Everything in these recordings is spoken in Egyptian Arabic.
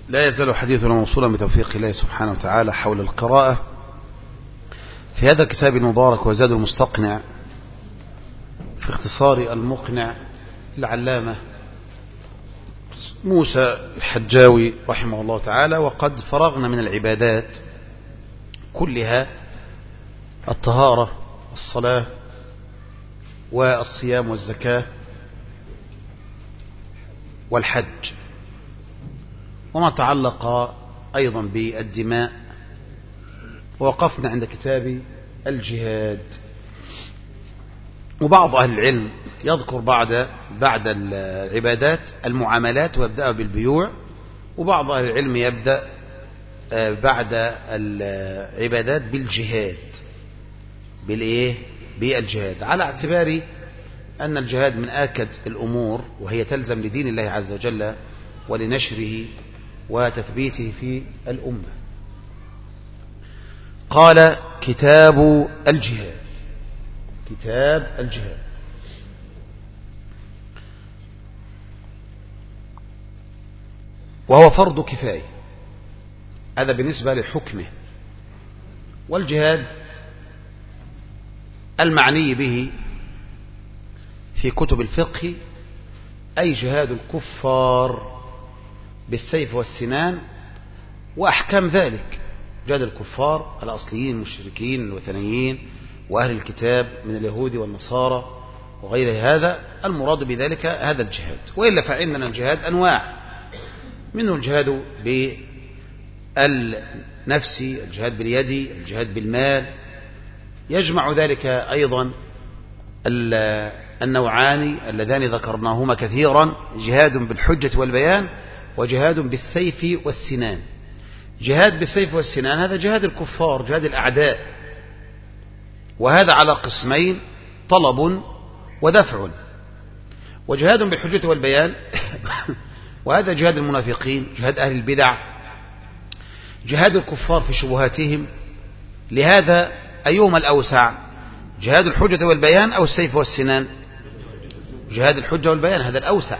لا يزال حديثنا موصولا بتوفيق الله سبحانه وتعالى حول القراءة في هذا الكتاب المبارك وزاد المستقنع في اختصار المقنع العلامة موسى الحجاوي رحمه الله تعالى وقد فرغنا من العبادات كلها الطهارة الصلاة والصيام والزكاة والحج وما تعلق أيضا بالدماء ووقفنا عند كتاب الجهاد وبعض أهل العلم يذكر بعد بعد العبادات المعاملات ويبدأ بالبيوع وبعض أهل العلم يبدأ بعد العبادات بالجهاد بالإيه بالجهاد على اعتبار أن الجهاد من آكد الأمور وهي تلزم لدين الله عز وجل ولنشره وتثبيته في الأمة قال كتاب الجهاد كتاب الجهاد وهو فرض كفاية هذا بالنسبة لحكمه والجهاد المعني به في كتب الفقه أي جهاد الكفار بالسيف والسنان وأحكام ذلك جهاد الكفار الأصليين المشركين الوثنيين وأهل الكتاب من اليهود والنصارى وغير هذا المراد بذلك هذا الجهاد وإلا فعندنا الجهاد أنواع منه الجهاد بالنفس الجهاد باليد الجهاد بالمال يجمع ذلك أيضا النوعان اللذان ذكرناهما كثيرا جهاد بالحجة والبيان وجهاد بالسيف والسنان جهاد بالسيف والسنان هذا جهاد الكفار جهاد الأعداء وهذا على قسمين طلب ودفع وجهاد بالحجة والبيان وهذا جهاد المنافقين جهاد أهل البدع جهاد الكفار في شبهاتهم لهذا أيهما الأوسع جهاد الحجة والبيان أو السيف والسنان جهاد الحجة والبيان هذا الأوسع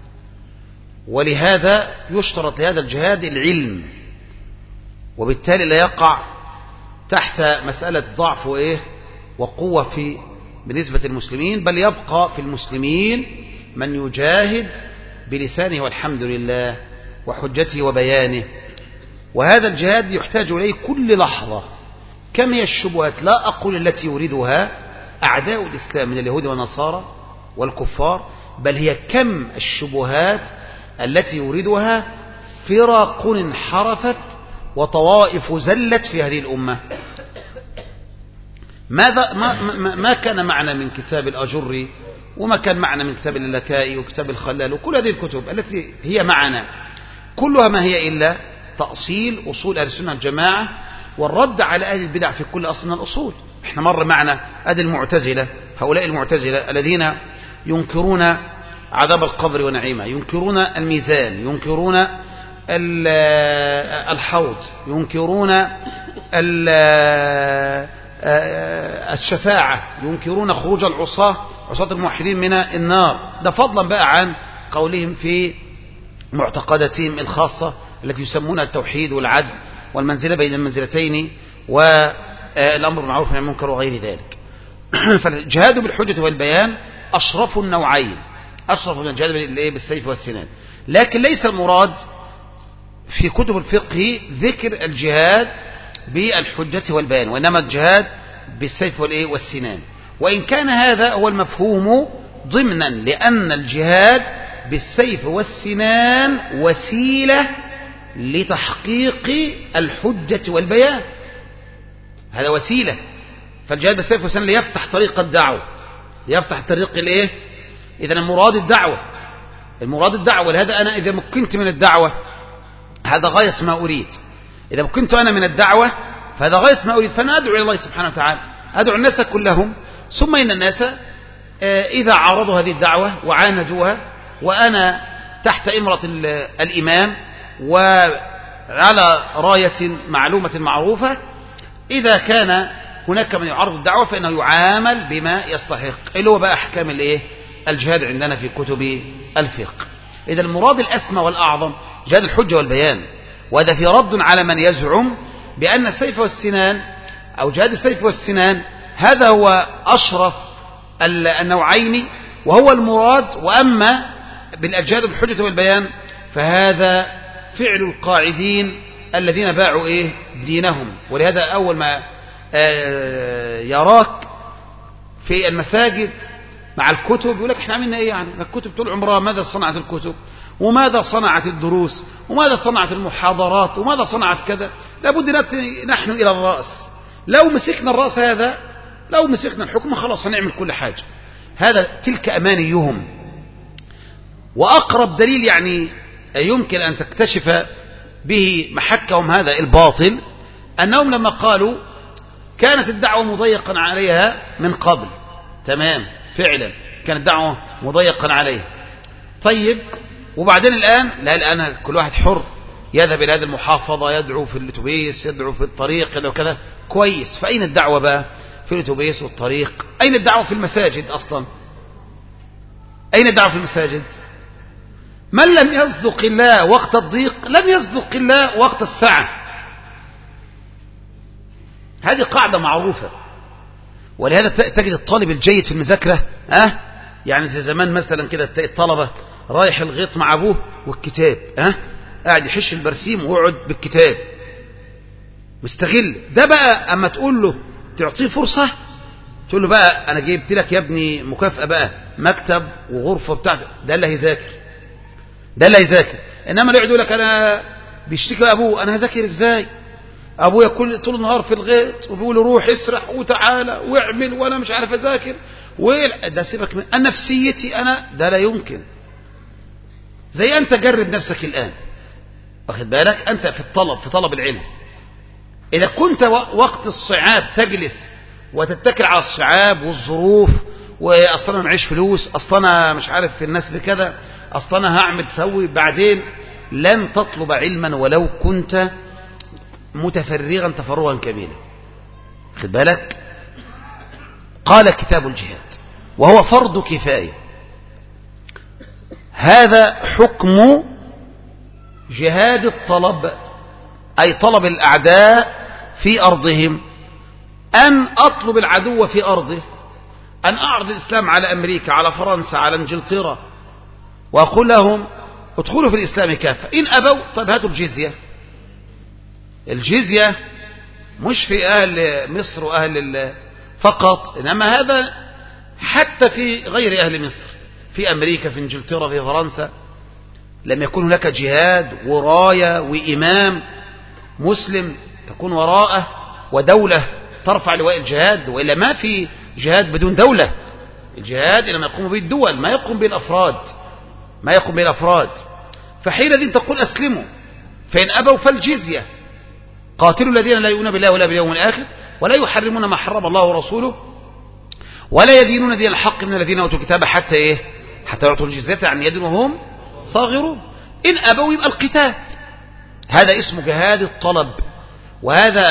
ولهذا يشترط لهذا الجهاد العلم وبالتالي لا يقع تحت مسألة ضعف وإيه وقوة في بالنسبة للمسلمين بل يبقى في المسلمين من يجاهد بلسانه والحمد لله وحجته وبيانه وهذا الجهاد يحتاج إليه كل لحظة كم هي الشبهات لا أقول التي يريدها أعداء الإسلام من اليهود والنصارى والكفار بل هي كم الشبهات التي يريدها فرق انحرفت وطوائف زلت في هذه الأمة ماذا ما, ما, ما كان معنا من كتاب الأجري وما كان معنا من كتاب اللكائي وكتاب الخلال وكل هذه الكتب التي هي معنا كلها ما هي إلا تأصيل أصول أهل السنة الجماعة والرد على أهل البدع في كل أصل من الأصول احنا مر معنا أهل المعتزلة هؤلاء المعتزلة الذين ينكرون عذاب القبر ونعيمه ينكرون الميزان ينكرون الحوض ينكرون الشفاعة ينكرون خروج العصاة عصاة الموحدين من النار ده فضلا بقى عن قولهم في معتقداتهم الخاصة التي يسمونها التوحيد والعدل والمنزلة بين المنزلتين والأمر بالمعروف والنهي عن المنكر وغير ذلك فالجهاد بالحجة والبيان أشرف النوعين أشرف من الجهاد بالسيف والسنان لكن ليس المراد في كتب الفقه ذكر الجهاد بالحجة والبيان وإنما الجهاد بالسيف والسنان وإن كان هذا هو المفهوم ضمنا لأن الجهاد بالسيف والسنان وسيلة لتحقيق الحجة والبيان هذا وسيلة فالجهاد بالسيف والسنان ليفتح طريق الدعوة ليفتح طريق الايه اذا المراد الدعوة المراد الدعوة لهذا انا اذا مكنت من الدعوة هذا غاية ما اريد اذا مكنت انا من الدعوة فهذا غاية ما اريد فانا ادعو الى الله سبحانه وتعالى ادعو الناس كلهم ثم ان الناس اذا عارضوا هذه الدعوة وعاندوها وانا تحت امرة الامام وعلى راية معلومة معروفة اذا كان هناك من يعرض الدعوة فإنه يعامل بما يستحق اللي هو بقى أحكام الإيه؟ الجهاد عندنا في كتب الفقه إذا المراد الأسمى والأعظم جهاد الحجة والبيان وهذا في رد على من يزعم بأن السيف والسنان أو جهاد السيف والسنان هذا هو أشرف النوعين وهو المراد وأما بالأجهاد بالحجة والبيان فهذا فعل القاعدين الذين باعوا إيه دينهم ولهذا أول ما آه، يراك في المساجد مع الكتب يقول لك احنا عملنا ايه يعني الكتب طول عمرها ماذا صنعت الكتب وماذا صنعت الدروس وماذا صنعت المحاضرات وماذد صنعت كذا لابد نحن إلى الرأس لو مسكنا الرأس هذا لو مسكنا الحكم خلاص هنعمل كل حاجة هذا تلك أمانيهم وأقرب دليل يعني يمكن أن تكتشف به محكهم هذا الباطل أنهم لما قالوا كانت الدعوة مضيقا عليها من قبل تمام فعلا كانت الدعوة مضيقا عليها طيب وبعدين الآن لا الآن كل واحد حر يذهب إلى هذه المحافظة يدعو في الاتوبيس يدعو في الطريق يدعو كذا كويس فأين الدعوة بقى في الاتوبيس والطريق أين الدعوة في المساجد أصلا أين الدعوة في المساجد من لم يصدق الله وقت الضيق لم يصدق الله وقت السعة هذه قاعدة معروفة ولهذا تجد الطالب الجيد في المذاكرة أه؟ يعني زي زمان مثلا كده الطلبة رايح الغيط مع أبوه والكتاب أه؟ قاعد يحش البرسيم ويقعد بالكتاب مستغل ده بقى أما تقول له تعطيه فرصة تقول له بقى أنا جبت لك يا ابني مكافأة بقى مكتب وغرفة بتاعت ده اللي هيذاكر ده اللي هيذاكر إنما اللي يقعد يقول لك أنا بيشتكي أبوه أنا هذاكر إزاي أبويا كل طول النهار في الغيط وبيقول روح اسرح وتعالى واعمل وأنا مش عارف أذاكر ده سيبك من نفسيتي أنا ده لا يمكن زي أنت جرب نفسك الآن واخد بالك أنت في الطلب في طلب العلم إذا كنت وقت الصعاب تجلس وتتكل على الصعاب والظروف واصلا انا معيش فلوس اصلا انا مش عارف في الناس بكذا اصلا انا هعمل سوي بعدين لن تطلب علما ولو كنت متفرغا تفرغا كاملا خد بالك قال كتاب الجهاد وهو فرض كفاية هذا حكم جهاد الطلب أي طلب الأعداء في أرضهم أن أطلب العدو في أرضه أن أعرض الإسلام على أمريكا على فرنسا على انجلترا وأقول لهم ادخلوا في الإسلام كافة إن أبوا طيب هاتوا الجزية الجزية مش في أهل مصر وأهل فقط إنما هذا حتى في غير أهل مصر في أمريكا في انجلترا في فرنسا لم يكن هناك جهاد وراية وإمام مسلم تكون وراءه ودولة ترفع لواء الجهاد وإلا ما في جهاد بدون دولة الجهاد إنما يقوم به الدول ما يقوم به الأفراد ما يقوم به الأفراد فحينئذ تقول أسلموا فإن أبوا فالجزية قاتلوا الذين لا يؤمنون بالله ولا باليوم الآخر ولا يحرمون ما حرم الله ورسوله ولا يدينون دين الحق من الذين أوتوا الكتاب حتى إيه حتى يعطوا الجزية عن يد وهم صاغرون إن أبوا يبقى القتال هذا اسمه جهاد الطلب وهذا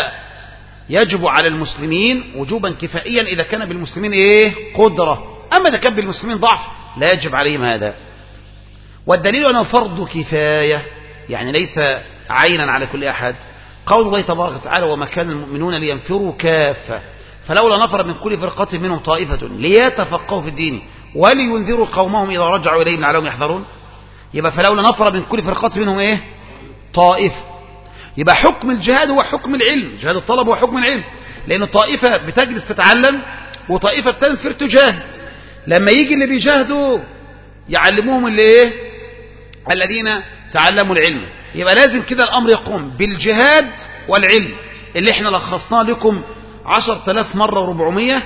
يجب على المسلمين وجوبا كفائيا إذا كان بالمسلمين إيه قدرة أما إذا كان بالمسلمين ضعف لا يجب عليهم هذا والدليل أنه فرض كفاية يعني ليس عينا على كل أحد قول الله تبارك وتعالى وما كان المؤمنون لينفروا كافة فلولا نفر من كل فرقة منهم طائفة ليتفقهوا في الدين ولينذروا قومهم إذا رجعوا إليهم لعلهم يحذرون يبقى فلولا نفر من كل فرقة منهم إيه طائفة يبقى حكم الجهاد هو حكم العلم جهاد الطلب هو حكم العلم لأن طائفة بتجلس تتعلم وطائفة بتنفر تجاهد لما يجي اللي بيجاهدوا يعلموهم اللي ايه الذين تعلموا العلم يبقى لازم كده الأمر يقوم بالجهاد والعلم اللي احنا لخصناه لكم عشر تلاف مرة وربعمية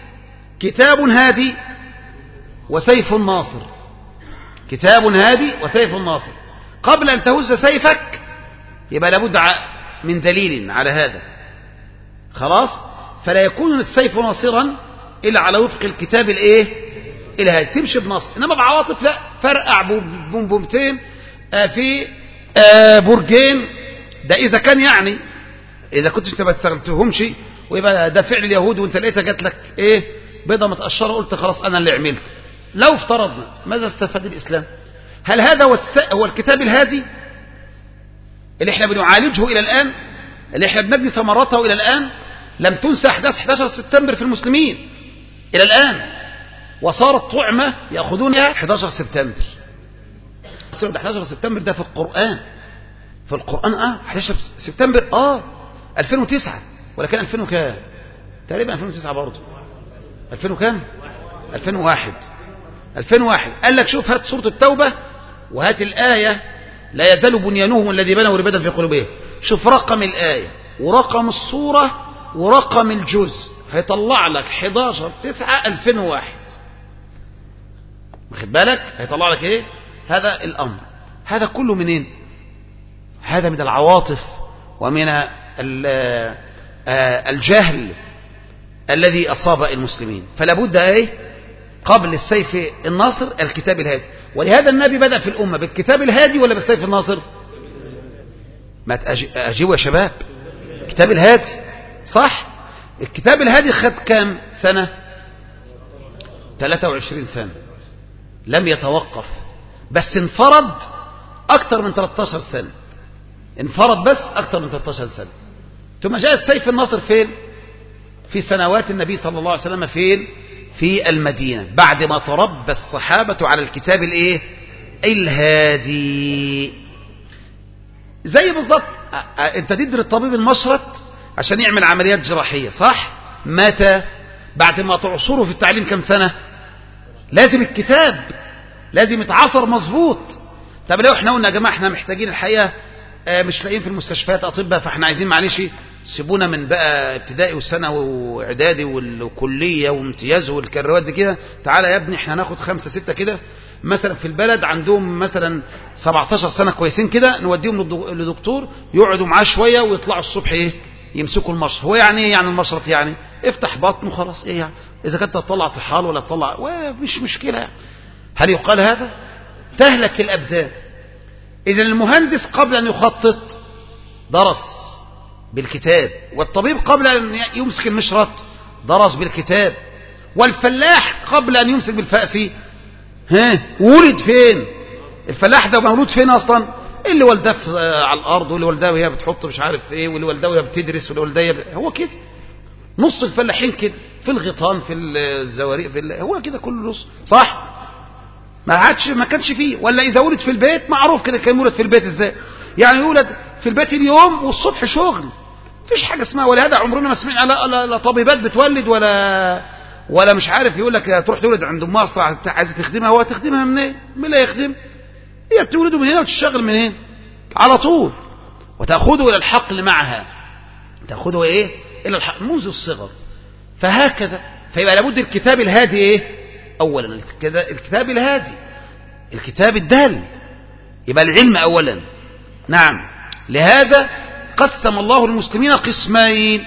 كتاب هادي وسيف الناصر كتاب هادي وسيف الناصر قبل أن تهز سيفك يبقى لابد من دليل على هذا خلاص فلا يكون السيف ناصرا إلا على وفق الكتاب الايه الهادي تمشي بنص إنما بعواطف لا فرقع بومبومتين آه، في آه، برجين ده إذا كان يعني إذا كنت انت ما استغلتهمش ويبقى ده فعل اليهود وانت لقيتها جات لك ايه بيضة متقشرة قلت خلاص أنا اللي عملت لو افترضنا ماذا استفاد الإسلام هل هذا هو, هو الكتاب الهادي اللي احنا بنعالجه إلى الآن اللي احنا بنجني ثمرته إلى الآن لم تنسى أحداث 11 سبتمبر في المسلمين إلى الآن وصارت طعمة يأخذونها 11 سبتمبر 11 سبتمبر ده في القرآن في القرآن اه 11 سبتمبر اه 2009 ولا كان 2000 وكام تقريبا 2009 برضه 2000 وكام 2001 2001 قال لك شوف هات سورة التوبة وهات الآية لا يزال بنيانهم الذي بنوا ربدا في قلوبهم شوف رقم الآية ورقم الصورة ورقم الجزء هيطلع لك 11 9 2001 واخد بالك هيطلع لك ايه هذا الامر هذا كله منين هذا من العواطف ومن الجهل الذي اصاب المسلمين فلا بد ايه قبل السيف الناصر الكتاب الهادي ولهذا النبي بدأ في الأمة بالكتاب الهادي ولا بالسيف الناصر ما أجيبوا يا شباب الكتاب الهادي صح الكتاب الهادي خد كام سنة 23 سنة لم يتوقف بس انفرد أكثر من 13 سنة انفرد بس أكثر من 13 سنة ثم جاء السيف الناصر فين في سنوات النبي صلى الله عليه وسلم فين في المدينة بعد ما تربى الصحابة على الكتاب الايه الهادي زي بالظبط انت تدري الطبيب المشرط عشان يعمل عمليات جراحية صح متى بعد ما تعصره في التعليم كم سنة لازم الكتاب لازم يتعصر مظبوط طب لو احنا قلنا يا جماعة احنا محتاجين الحقيقة مش لاقيين في المستشفيات اطباء فاحنا عايزين معلش سيبونا من بقى ابتدائي وثانوي واعدادي والكليه وامتياز والكروات دي كده تعالى يا ابني احنا هناخد خمسه سته كده مثلا في البلد عندهم مثلا 17 سنه كويسين كده نوديهم لدكتور يقعدوا معاه شويه ويطلعوا الصبح ايه يمسكوا المشرط هو يعني ايه يعني المشرط يعني افتح بطنه خلاص ايه يعني اذا كنت تطلع طحال ولا تطلع مش مشكله يعني هل يقال هذا تهلك الابدان اذا المهندس قبل ان يخطط درس بالكتاب والطبيب قبل أن يمسك المشرط درس بالكتاب والفلاح قبل أن يمسك بالفأس ها ولد فين الفلاح ده مولود فين أصلا اللي والداه على الأرض واللي والداه وهي بتحط مش عارف إيه واللي والداه وهي بتدرس واللي والداه هو كده نص الفلاحين كده في الغيطان في الزواريق في ال... هو كده كله نص صح ما عادش ما كانش فيه ولا إذا ولد في البيت معروف كده كان يولد في البيت إزاي يعني يولد في البيت اليوم والصبح شغل فيش حاجة اسمها ولهذا عمرنا ما سمعنا لا, لا, لا طبيبات بتولد ولا ولا مش عارف يقول لك تروح تولد عند امها اصلا عايزه تخدمها هو تخدمها منين؟ إيه؟ مين اللي هيخدم؟ هي بتولده من هنا وتشتغل من هنا على طول وتاخذه الى الحقل معها تاخذه ايه؟ الى الحقل منذ الصغر فهكذا فيبقى لابد الكتاب الهادي ايه؟ اولا الكتاب الهادي الكتاب الدال يبقى العلم اولا نعم لهذا قسم الله المسلمين قسمين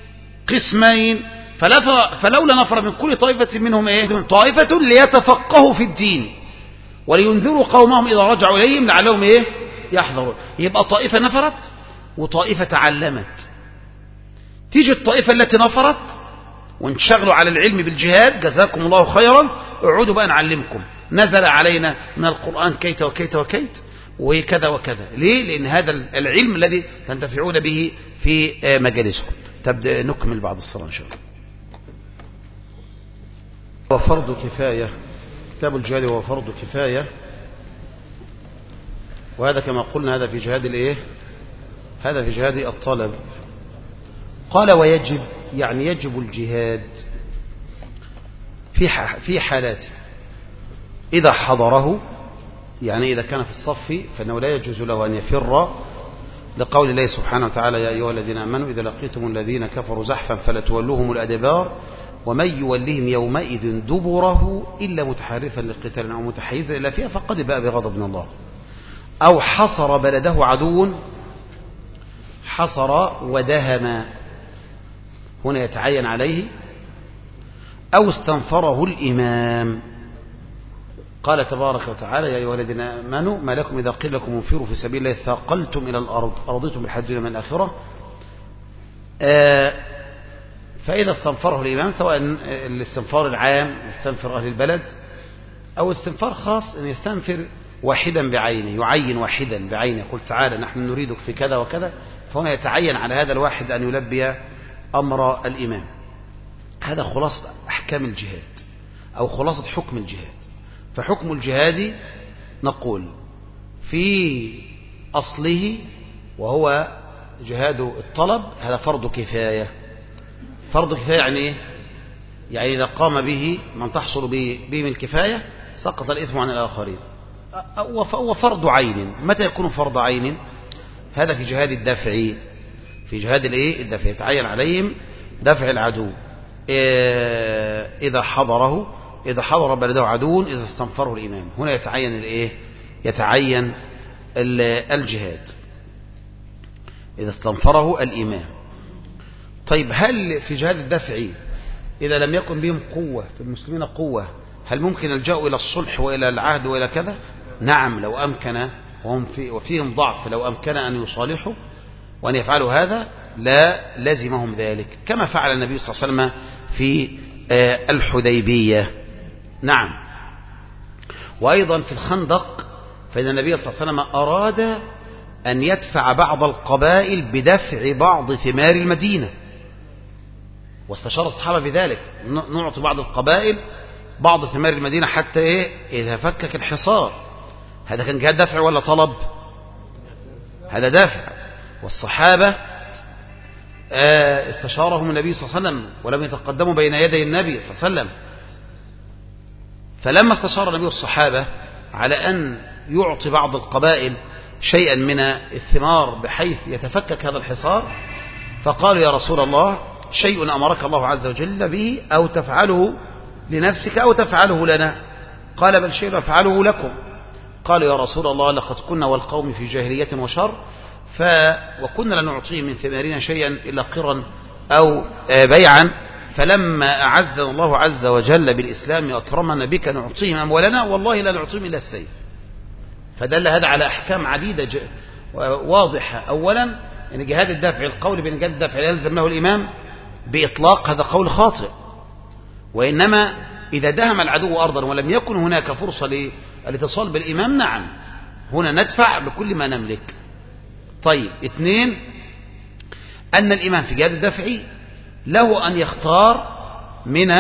قسمين فلولا نفر من كل طائفة منهم ايه طائفة ليتفقهوا في الدين ولينذروا قومهم إذا رجعوا إليهم لعلهم ايه يحذرون يبقى طائفة نفرت وطائفة تعلمت تيجي الطائفة التي نفرت وانشغلوا على العلم بالجهاد جزاكم الله خيرا اقعدوا بقى نعلمكم نزل علينا من القرآن كيت وكيت وكيت وكذا وكذا ليه لأن هذا العلم الذي تنتفعون به في مجالسكم تبدأ نكمل بعد الصلاة إن شاء الله وفرض كفاية كتاب الجهاد هو فرض كفاية وهذا كما قلنا هذا في جهاد الايه هذا في جهاد الطلب قال ويجب يعني يجب الجهاد في في حالات إذا حضره يعني إذا كان في الصف فإنه لا يجوز له أن يفر لقول الله سبحانه وتعالى يا أيها الذين آمنوا إذا لقيتم الذين كفروا زحفا فلا تولوهم الأدبار ومن يولهم يومئذ دبره إلا متحرفا لقتال أو متحيزا إلى فيها فقد باء بغضب من الله أو حصر بلده عدو حصر ودهم هنا يتعين عليه أو استنفره الإمام قال تبارك وتعالى يا أيها الذين آمنوا ما لكم إذا قيل لكم انفروا في سبيل الله ثاقلتم إلى الأرض أرضيتم بالحج من الآخرة آه فإذا استنفره الإمام سواء الاستنفار العام يستنفر أهل البلد أو استنفار خاص أن يستنفر واحدا بعينه يعين واحدا بعينه يقول تعالى نحن نريدك في كذا وكذا فهنا يتعين على هذا الواحد أن يلبي أمر الإمام هذا خلاصة أحكام الجهاد أو خلاصة حكم الجهاد فحكم الجهاد نقول في أصله وهو جهاد الطلب هذا فرض كفاية فرض كفاية يعني إيه؟ يعني إذا قام به من تحصل به, به من الكفاية سقط الإثم عن الآخرين وهو فرض عين متى يكون فرض عين هذا في جهاد الدفع في جهاد الايه الدفع يتعين عليهم دفع العدو إيه، إذا حضره إذا حضر بلده عدو إذا استنفره الإمام هنا يتعين الايه يتعين الجهاد إذا استنفره الإمام طيب هل في جهاد الدفع إذا لم يكن بهم قوة في المسلمين قوة هل ممكن الجاء إلى الصلح وإلى العهد وإلى كذا نعم لو أمكن وهم في وفيهم ضعف لو أمكن أن يصالحوا وأن يفعلوا هذا لا لزمهم ذلك كما فعل النبي صلى الله عليه وسلم في آه، الحديبية نعم وأيضا في الخندق فإن النبي صلى الله عليه وسلم أراد أن يدفع بعض القبائل بدفع بعض ثمار المدينة واستشار الصحابة في ذلك نعطي بعض القبائل بعض ثمار المدينة حتى إيه إذا فكك الحصار هذا كان جهاد دفع ولا طلب هذا دافع والصحابة آه، استشارهم النبي صلى الله عليه وسلم ولم يتقدموا بين يدي النبي صلى الله عليه وسلم فلما استشار النبي الصحابة على أن يعطي بعض القبائل شيئا من الثمار بحيث يتفكك هذا الحصار فقالوا يا رسول الله شيء أمرك الله عز وجل به أو تفعله لنفسك أو تفعله لنا قال بل شيء أفعله لكم قالوا يا رسول الله لقد كنا والقوم في جاهلية وشر ف وكنا لا نعطيه من ثمارنا شيئا إلا قرا أو بيعا فلما أعزنا الله عز وجل بالإسلام وأكرمنا بك نعطيهم أموالنا والله لا نعطيهم إلا السيف فدل هذا على أحكام عديدة واضحة أولا أن جهاد الدافع القول بأن جهاد الدافع يلزم له الإمام بإطلاق هذا قول خاطئ وإنما إذا دهم العدو أرضا ولم يكن هناك فرصة للاتصال بالإمام نعم هنا ندفع بكل ما نملك طيب اثنين أن الإمام في جهاد الدفع له أن يختار من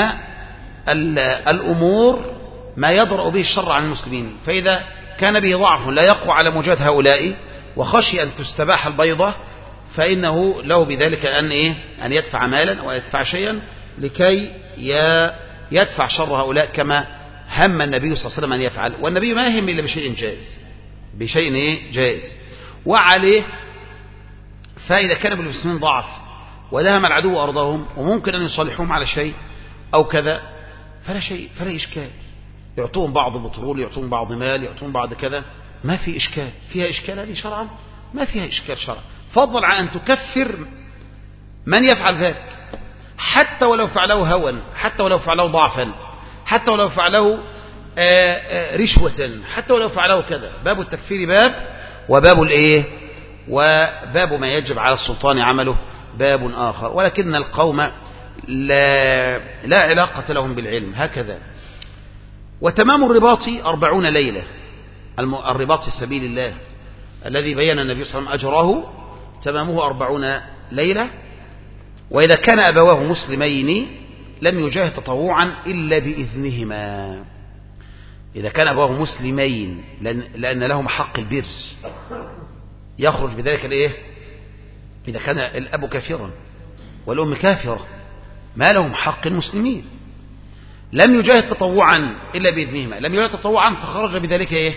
الأمور ما يضرأ به الشر عن المسلمين فإذا كان به ضعف لا يقوى على مجاهد هؤلاء وخشي أن تستباح البيضة فإنه له بذلك أن, إيه؟ أن يدفع مالا ويدفع شيئا لكي يدفع شر هؤلاء كما هم النبي صلى الله عليه وسلم أن يفعل والنبي ما يهم إلا بشيء جائز بشيء إيه؟ جائز وعليه فإذا كان بالمسلمين ضعف ودهم العدو أرضهم وممكن أن يصالحوهم على شيء أو كذا فلا شيء فلا إشكال يعطون بعض بترول يعطون بعض مال يعطون بعض كذا ما في إشكال فيها إشكال هذه شرعا ما فيها إشكال شرعا فضل عن أن تكفر من يفعل ذلك حتى ولو فعله هوى حتى ولو فعله ضعفا حتى ولو فعله آه، آه، رشوة حتى ولو فعله كذا باب التكفير باب وباب الايه وباب ما يجب على السلطان عمله باب آخر ولكن القوم لا, لا علاقة لهم بالعلم هكذا وتمام الرباط أربعون ليلة الرباط في سبيل الله الذي بين النبي صلى الله عليه وسلم أجره تمامه أربعون ليلة وإذا كان أبواه مسلمين لم يجاهد تطوعا إلا بإذنهما إذا كان أبواه مسلمين لأن, لأن لهم حق البر يخرج بذلك الإيه إذا كان الأب كافرا والأم كافرة ما لهم حق المسلمين لم يجاهد تطوعا إلا بإذنهما لم يجاهد تطوعا فخرج بذلك إيه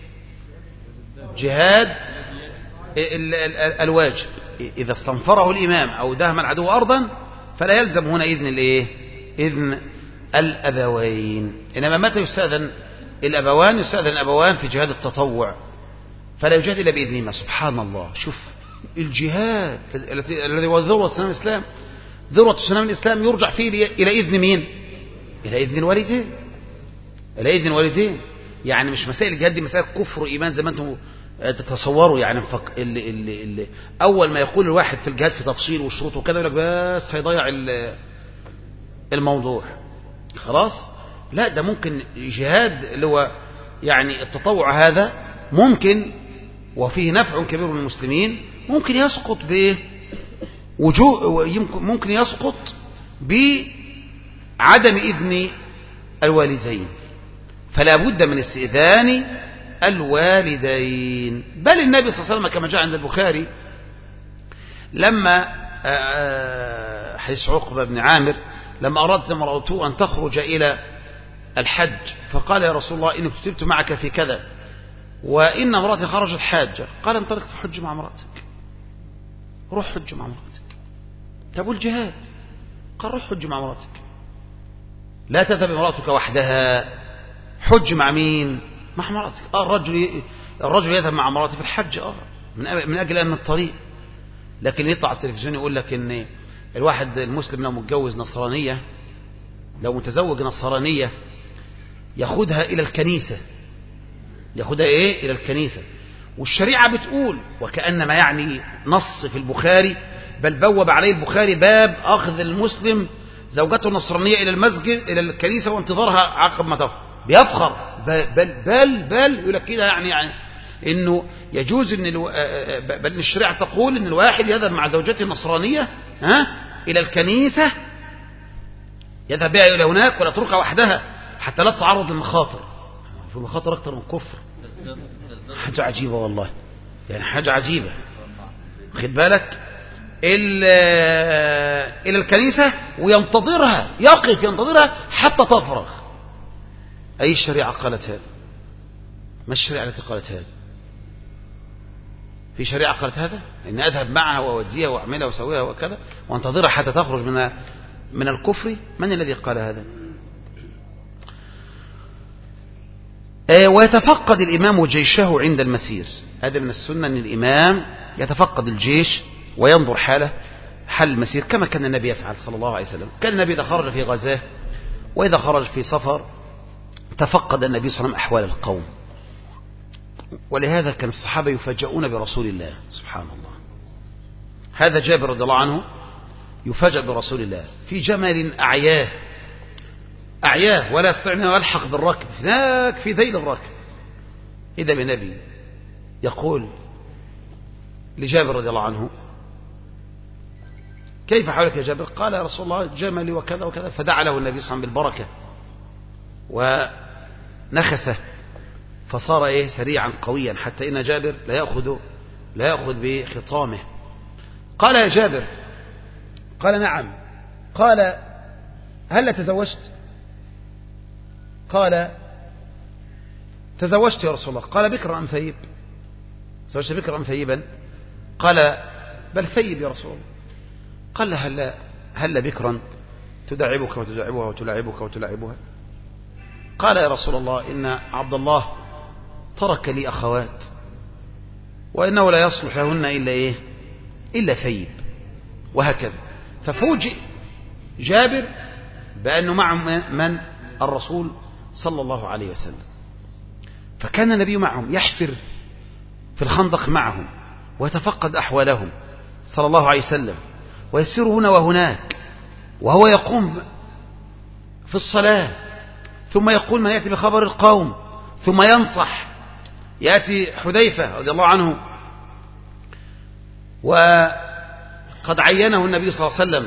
جهاد الواجب إذا استنفره الإمام أو دهم العدو أرضا فلا يلزم هنا إذن الإيه إذن الأبوين إنما متى يستأذن الأبوان يستأذن الأبوان في جهاد التطوع فلا يجاهد إلا بإذنهما سبحان الله شوف الجهاد الذي هو ذروة سنام الإسلام ذروة سنام الإسلام يرجع فيه إلى إذن مين إلى إذن الوالدين إلى إذن الوالدين يعني مش مسائل الجهاد دي مسائل كفر وإيمان زي ما أنتم تتصوروا يعني فق... اللي اللي اللي أول ما يقول الواحد في الجهاد في تفصيل وشروط وكذا يقول لك بس هيضيع الموضوع خلاص لا ده ممكن جهاد اللي هو يعني التطوع هذا ممكن وفيه نفع كبير للمسلمين ممكن يسقط ب ممكن يسقط بعدم إذن الوالدين فلا بد من استئذان الوالدين بل النبي صلى الله عليه وسلم كما جاء عند البخاري لما آه، آه، حديث عقبة بن عامر لما أردت امرأته أن تخرج إلى الحج فقال يا رسول الله إني كتبت معك في كذا وإن امرأتي خرجت حاجة قال انطلق فحج مع امرأتك روح حج مع امرأتك طب والجهاد قال روح حج مع امرأتك لا تذهب امرأتك وحدها حج مع مين مع امرأتك آه الرجل الرجل يذهب مع امرأته في الحج آه من من أجل أن الطريق لكن يطلع على التلفزيون يقول لك ان الواحد المسلم لو متجوز نصرانية لو متزوج نصرانية ياخدها إلى الكنيسة ياخدها إيه إلى الكنيسة والشريعة بتقول وكأنما يعني نص في البخاري بل بوب عليه البخاري باب أخذ المسلم زوجته النصرانية إلى المسجد إلى الكنيسة وانتظارها عقب ما تفر بيفخر بل بل بل, بل يقول لك كده يعني, يعني انه يجوز ان الو... بل الشريعه تقول ان الواحد يذهب مع زوجته النصرانيه ها الى الكنيسه يذهب بها الى هناك ولا تتركها وحدها حتى لا تتعرض للمخاطر في المخاطر اكثر من الكفر حاجه عجيبه والله يعني حاجه عجيبه خد بالك الى الكنيسه وينتظرها يقف ينتظرها حتى تفرغ اي الشريعه قالت هذا ما الشريعه التي قالت هذا في شريعة قالت هذا إن أذهب معها وأوديها وأعملها وأسويها وكذا وأنتظرها حتى تخرج من من الكفر من الذي قال هذا آه، ويتفقد الإمام جيشه عند المسير هذا من السنة أن الإمام يتفقد الجيش وينظر حاله حل المسير كما كان النبي يفعل صلى الله عليه وسلم كان النبي إذا خرج في غزاه وإذا خرج في سفر تفقد النبي صلى الله عليه وسلم أحوال القوم ولهذا كان الصحابة يفاجؤون برسول الله سبحان الله هذا جابر رضي الله عنه يفاجأ برسول الله في جمل أعياه أعياه ولا يستطيع أن يلحق بالركب هناك في ذيل الركب إذا بنبي يقول لجابر رضي الله عنه كيف حالك يا جابر قال يا رسول الله جملي وكذا وكذا فدعا له النبي صلى الله عليه وسلم بالبركة ونخسه فصار ايه سريعا قويا حتى ان جابر لا ياخذ لا ياخذ بخطامه قال يا جابر قال نعم قال هل تزوجت قال تزوجت يا رسول الله قال بكرا ام ثيب تزوجت بكرا ام ثيبا قال بل ثيب يا رسول الله قال هل هل بكرا تدعبك وتدعبها وتلاعبك وتلاعبها قال يا رسول الله إن عبد الله ترك لي أخوات وإنه لا يصلح لهن إلا إيه إلا ثيب وهكذا ففوجئ جابر بأنه مع من الرسول صلى الله عليه وسلم فكان النبي معهم يحفر في الخندق معهم ويتفقد أحوالهم صلى الله عليه وسلم ويسير هنا وهناك وهو يقوم في الصلاة ثم يقول ما يأتي بخبر القوم ثم ينصح يأتي حذيفة رضي الله عنه وقد عينه النبي صلى الله عليه وسلم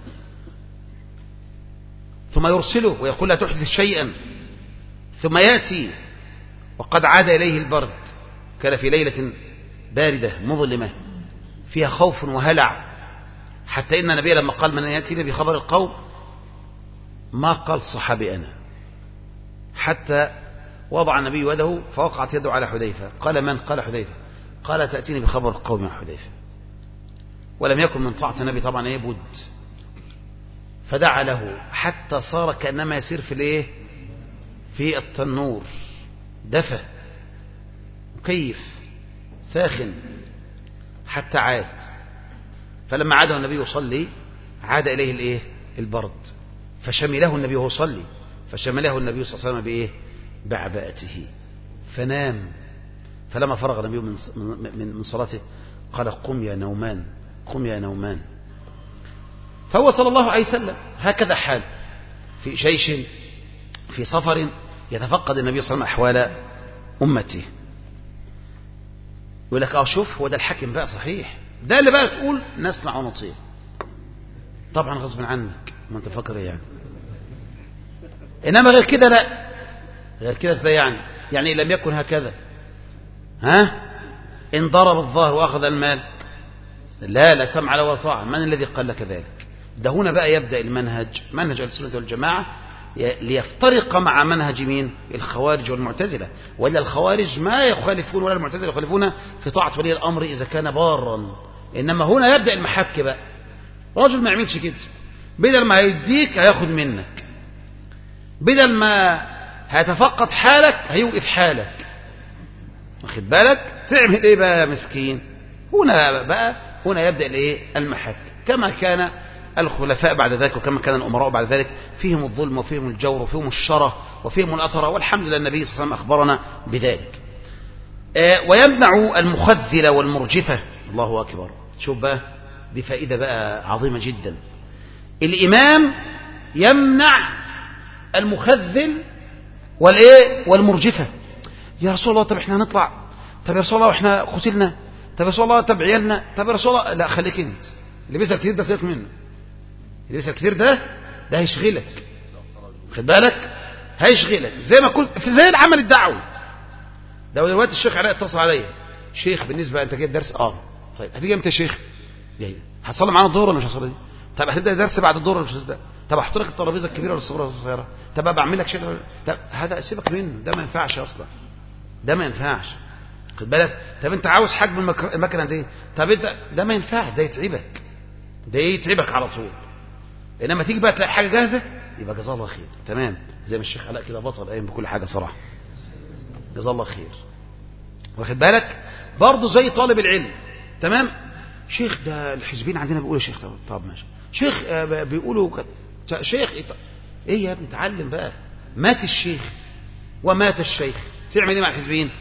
ثم يرسله ويقول لا تحدث شيئا ثم يأتي وقد عاد إليه البرد كان في ليلة باردة مظلمة فيها خوف وهلع حتى إن النبي لما قال من يأتينا بخبر القوم ما قال صحابي أنا حتى وضع النبي يده فوقعت يده على حذيفة قال من قال حذيفة قال تأتيني بخبر القوم يا حذيفة ولم يكن من طاعة النبي طبعا ايه بد فدعا له حتى صار كأنما يسير في الايه في التنور دفى مكيف ساخن حتى عاد فلما عاد النبي يصلي عاد إليه الايه البرد فشمله النبي وهو يصلي فشمله النبي صلى الله عليه وسلم بايه بعباءته فنام فلما فرغ النبي من من من صلاته قال قم يا نومان قم يا نومان فهو صلى الله عليه وسلم هكذا حال في جيش في سفر يتفقد النبي صلى الله عليه وسلم أحوال أمته يقول لك اه شوف هو ده الحاكم بقى صحيح ده اللي بقى تقول نسمع ونطيع طبعا غصب عنك ما انت فاكر ايه يعني انما غير كده لا غير كده ازاي يعني يعني لم يكن هكذا ها ان ضرب الظاهر واخذ المال لا لا سمع ولا طاعه من الذي قال لك ذلك ده هنا بقى يبدا المنهج منهج السنه والجماعه ليفترق مع منهج مين الخوارج والمعتزلة وإلا الخوارج ما يخالفون ولا المعتزلة يخالفون في طاعة ولي الأمر إذا كان بارا إنما هنا يبدأ المحك بقى رجل ما يعملش كده بدل ما هيديك هياخد منك بدل ما هيتفقد حالك هيوقف حالك واخد بالك تعمل ايه بقى يا مسكين هنا بقى هنا يبدأ الايه المحك كما كان الخلفاء بعد ذلك وكما كان الأمراء بعد ذلك فيهم الظلم وفيهم الجور وفيهم الشره وفيهم الأثر والحمد لله النبي صلى الله عليه وسلم أخبرنا بذلك ويمنع المخذل والمرجفة الله أكبر شوف بقى دي فائدة بقى عظيمة جدا الإمام يمنع المخذل والإيه والمرجفة يا رسول الله طب احنا هنطلع طب يا رسول الله واحنا قتلنا طب يا رسول الله طب عيالنا طب يا رسول الله لا خليك انت اللي بيسأل كتير ده سيبك منه اللي بيسأل كتير ده ده هيشغلك خد بالك هيشغلك زي ما كنت في زي العمل الدعوي ده دلوقتي الشيخ علاء اتصل عليا شيخ بالنسبه انت جاي الدرس اه طيب هتيجي امتى يا شيخ جاي هتصلي معانا الظهر ولا مش هتصلي طب هتبدا درس بعد الظهر ولا مش هتبدا طب احط لك الترابيزه الكبيره ولا الصغيره ولا الصغيره طب ابقى اعمل لك شيء طب هذا سيبك منه ده ما ينفعش اصلا ده ما ينفعش خد بالك طب انت عاوز حجم المك... المكنه دي طب انت ده ما ينفعش ده يتعبك ده يتعبك على طول انما تيجي بقى تلاقي حاجه جاهزه يبقى جزاه الله خير تمام زي ما الشيخ علاء كده بطل قايم بكل حاجه صراحه جزاه الله خير واخد بالك برضه زي طالب العلم تمام شيخ ده الحزبين عندنا بيقولوا شيخ طب ماشي شيخ بيقولوا كده شيخ ايه يا ابني اتعلم بقى مات الشيخ ومات الشيخ تعمل ايه مع الحزبين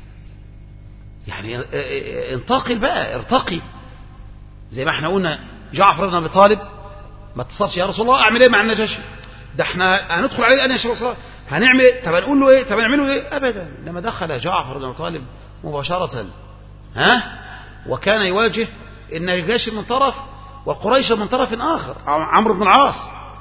يعني انتقل بقى ارتقي زي ما احنا قلنا جعفر بن ابي طالب ما اتصلش يا رسول الله اعمل ايه مع النجاشي ده احنا هندخل عليه الان يا رسول الله هنعمل ايه طب هنقول له ايه طب هنعمله ايه ابدا لما دخل جعفر بن ابي طالب مباشره ها وكان يواجه النجاشي من طرف وقريش من طرف اخر عمرو بن العاص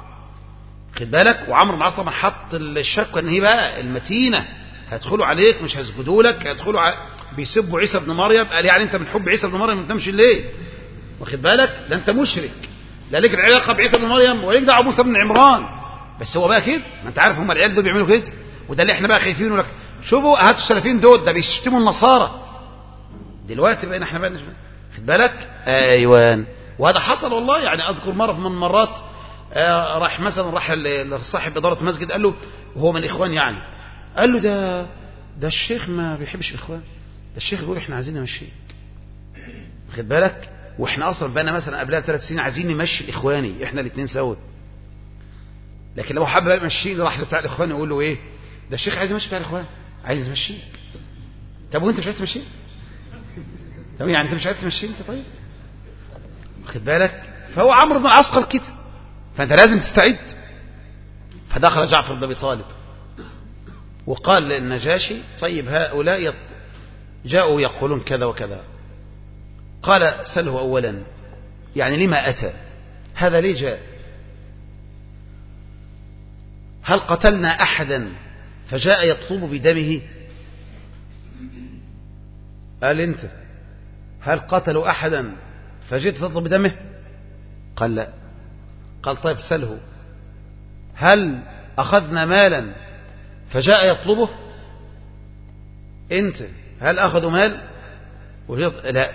خد بالك وعمرو بن العاص طبعا حط الشك ان هي بقى المتينه هيدخلوا عليك مش هيسجدوا لك هيدخلوا ع... بيسبوا عيسى ابن مريم قال يعني انت من حب عيسى ابن مريم ما تمشي ليه واخد بالك ده انت مشرك لا ليك العلاقه بعيسى ابن مريم وليك دعوه موسى بن عمران بس هو بقى كده ما انت عارف هم العيال دول بيعملوا كده وده اللي احنا بقى خايفينه لك شوفوا هاتوا السلفيين دول ده بيشتموا النصارى دلوقتي بقينا احنا بقى خد بالك ايوان وهذا حصل والله يعني اذكر مره من المرات آه راح مثلا راح صاحب اداره مسجد قال له وهو من الاخوان يعني قال له ده ده الشيخ ما بيحبش الاخوان ده الشيخ بيقول احنا عايزين نمشيك خد بالك واحنا اصلا بقى مثلا قبلها بثلاث سنين عايزين نمشي الاخواني احنا الاثنين سوا لكن لو حب بقى يمشيني راح بتاع الاخوان يقول له ايه ده الشيخ عايز يمشي بتاع الاخوان عايز يمشيك طب وانت مش عايز تمشيه طب يعني انت مش عايز تمشيه انت طيب واخد بالك فهو عمرو بن العاص قال كده فانت لازم تستعد فدخل جعفر بن ابي طالب وقال للنجاشي طيب هؤلاء يط... جاءوا يقولون كذا وكذا قال سله اولا يعني لما اتى هذا ليه جاء هل قتلنا احدا فجاء يطلب بدمه قال انت هل قتلوا احدا فجئت تطلب بدمه قال لا قال طيب سله هل اخذنا مالا فجاء يطلبه انت هل اخذوا مال وجدت لا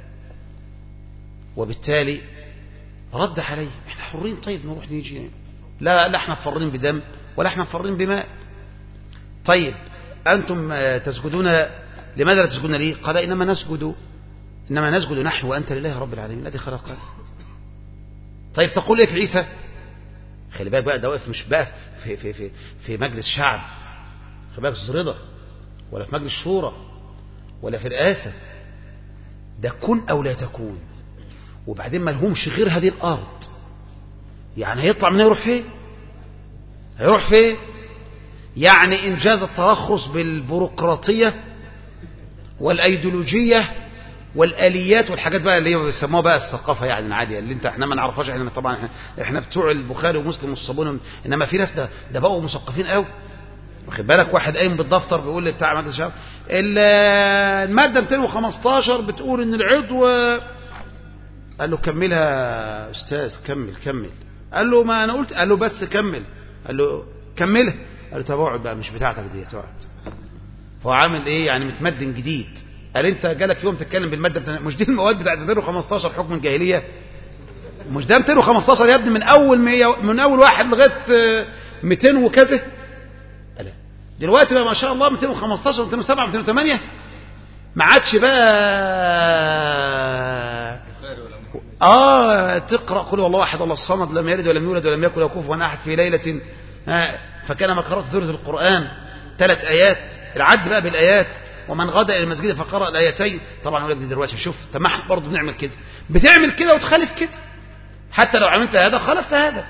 وبالتالي رد عليه احنا حرين طيب نروح نيجي لا لا احنا فرين بدم ولا احنا فرين بماء طيب انتم تسجدون لماذا لا تسجدون لي قال انما نسجد انما نسجد نحن وانت لله رب العالمين الذي خلقنا طيب تقول ايه في عيسى خلي بالك بقى ده واقف مش بقى في في في في مجلس شعب خلي بالك في رضا ولا في مجلس شورى ولا في رئاسه ده كن او لا تكون وبعدين ما لهمش غير هذه الارض يعني هيطلع منها يروح فين هيروح فين يعني انجاز الترخص بالبيروقراطيه والايديولوجيه والاليات والحاجات بقى اللي هي بيسموها بقى الثقافه يعني العاليه اللي انت احنا ما نعرفهاش احنا طبعا احنا, احنا بتوع البخاري ومسلم والصابون انما في ناس ده ده بقوا مثقفين قوي واخد بالك واحد قايم بالدفتر بيقول لي بتاع مجلس الشعب الماده 215 بتقول ان العضو قال له كملها استاذ كمل كمل قال له ما انا قلت قال له بس كمل قال له كملها قال له طب اقعد بقى مش بتاعتك دي اقعد فهو عامل ايه يعني متمدن جديد قال انت جالك يوم تتكلم بالماده بتاع مش دي المواد بتاعت 215 حكم الجاهليه مش ده 215 يا ابني من اول 100 من اول واحد لغايه 200 وكذا دلوقتي بقى ما شاء الله 215 207 208 ما عادش بقى اه تقرا قل والله واحد الله الصمد لم يلد ولم يولد ولم يكن له كفوا احد في ليله آه فكان ما قرات ثلث القران ثلاث ايات العد بقى بالايات ومن غدا الى المسجد فقرا الايتين طبعا اقول لك دي دلوقتي شوف طب ما احنا برضه بنعمل كده بتعمل كده وتخالف كده حتى لو عملت هذا خالفت هذا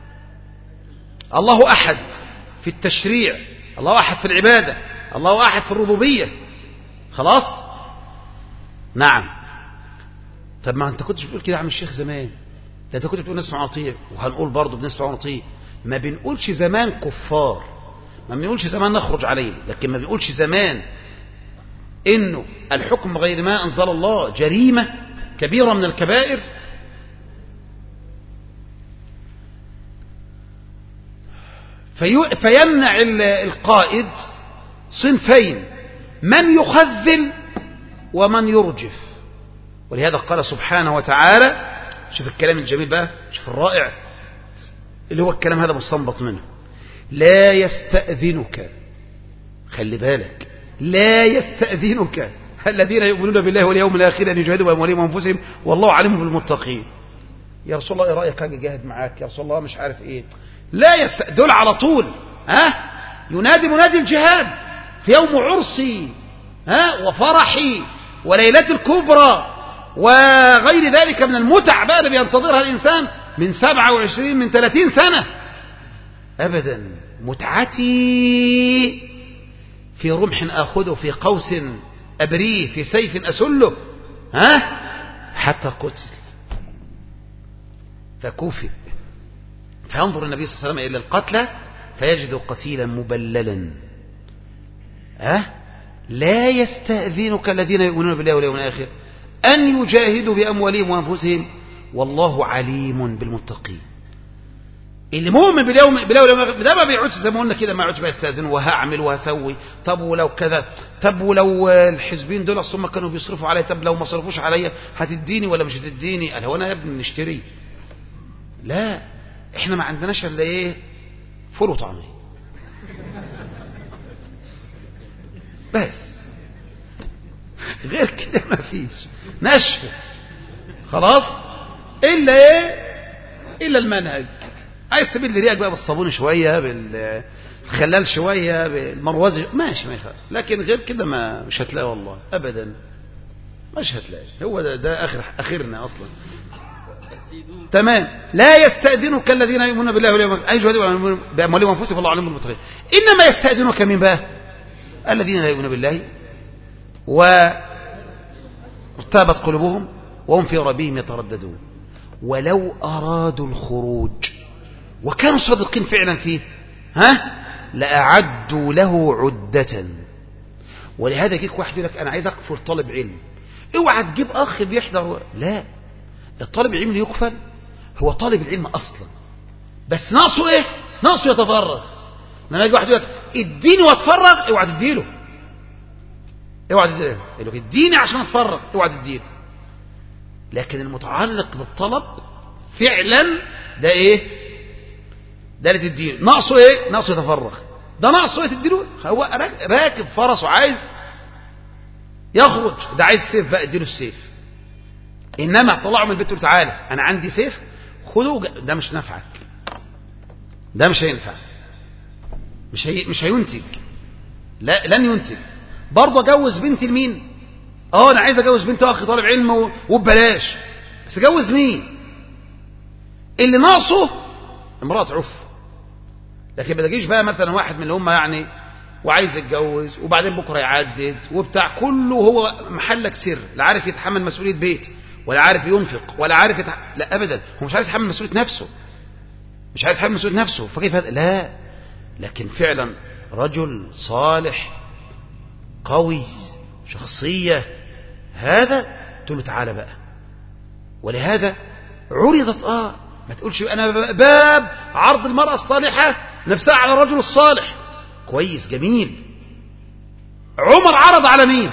الله احد في التشريع الله احد في العباده الله احد في الربوبيه خلاص نعم طب ما انت كنتش بتقول كده يا عم الشيخ زمان ده انت كنت بتقول نسمع ونطيع وهنقول برضه بنسمع ونطيع ما بنقولش زمان كفار ما بنقولش زمان نخرج عليه لكن ما بنقولش زمان انه الحكم بغير ما انزل الله جريمه كبيره من الكبائر في فيمنع القائد صنفين من يخذل ومن يرجف ولهذا قال سبحانه وتعالى شوف الكلام الجميل بقى شوف الرائع اللي هو الكلام هذا مستنبط منه لا يستأذنك خلي بالك لا يستأذنك الذين يؤمنون بالله واليوم الآخر أن يجاهدوا بأموالهم وأنفسهم والله عليم بالمتقين يا رسول الله ايه رأيك أجي أجاهد معاك يا رسول الله مش عارف إيه لا يست... دول على طول ها ينادي منادي الجهاد في يوم عرسي ها وفرحي وليلة الكبرى وغير ذلك من المتع بقى اللي بينتظرها الإنسان من 27 من 30 سنة أبدا متعتي في رمح آخذه في قوس أبريه في سيف أسله ها حتى قتل فكوفئ فينظر النبي صلى الله عليه وسلم إلى القتلى فيجد قتيلا مبللا أه؟ لا يستأذنك الذين يؤمنون بالله واليوم الآخر أن يجاهدوا بأموالهم وأنفسهم والله عليم بالمتقين اللي مؤمن باليوم بالله واليوم ده ما بيقعدش زي ما قلنا كده ما يقعدش بقى يستاذن وهعمل وهسوي طب ولو كذا طب ولو الحزبين دول اصل كانوا بيصرفوا عليا طب لو ما صرفوش عليا هتديني ولا مش هتديني قال هو انا يا ابني نشتري لا احنا ما عندناش الا ايه فول وطعميه بس غير كده ما فيش نشف خلاص الا ايه الا المنهج عايز تبل ريقك بقى بالصابون شويه بالخلال شويه بالمروزي ماشي ما يخالف لكن غير كده ما مش هتلاقي والله ابدا مش هتلاقي هو ده, ده اخر اخرنا اصلا تمام لا يستأذنك الذين يؤمنون بالله واليوم الآخر أي جهاد بأموالهم وأنفسهم الله عليهم بالمتقين إنما يستأذنك من بقى الذين لا يؤمنون بالله وارتابت قلوبهم وهم في ربهم يترددون ولو أرادوا الخروج وكانوا صادقين فعلا فيه ها لأعدوا له عدة ولهذا يجيك واحد يقول لك أنا عايز أكفر طالب علم اوعى تجيب أخ بيحضر لا الطالب العلم اللي يكفل هو طالب العلم أصلا بس ناقصه إيه ناقصه يتفرغ لما يجي واحد يقول لك اديني واتفرغ اوعى تديله اوعى تديله يقول لك اديني عشان اتفرغ اوعى تديله لكن المتعلق بالطلب فعلا ده ايه ده اللي تديله ناقصه ايه ناقصه يتفرغ ده ناقصه ايه تديله هو راكب فرس وعايز يخرج ده عايز سيف بقى اديله السيف انما طلعوا من البيت تعالى انا عندي سيف خذه ده مش نفعك ده مش هينفع مش هي مش هينتج لا لن ينتج برضه اجوز بنتي لمين اه انا عايز اجوز بنتي اخي طالب علم وببلاش بس اجوز مين اللي ناقصه امراه عف لكن ما تجيش بقى مثلا واحد من اللي هم يعني وعايز يتجوز وبعدين بكره يعدد وبتاع كله هو محلك سر لا عارف يتحمل مسؤوليه بيت ولا عارف ينفق ولا عارف يتح... لا ابدا هو مش عارف يتحمل مسؤوليه نفسه مش عارف يتحمل مسؤوليه نفسه فكيف هذا لا لكن فعلا رجل صالح قوي شخصيه هذا تقول له تعالى بقى ولهذا عرضت اه ما تقولش انا باب عرض المراه الصالحه نفسها على الرجل الصالح كويس جميل عمر عرض على مين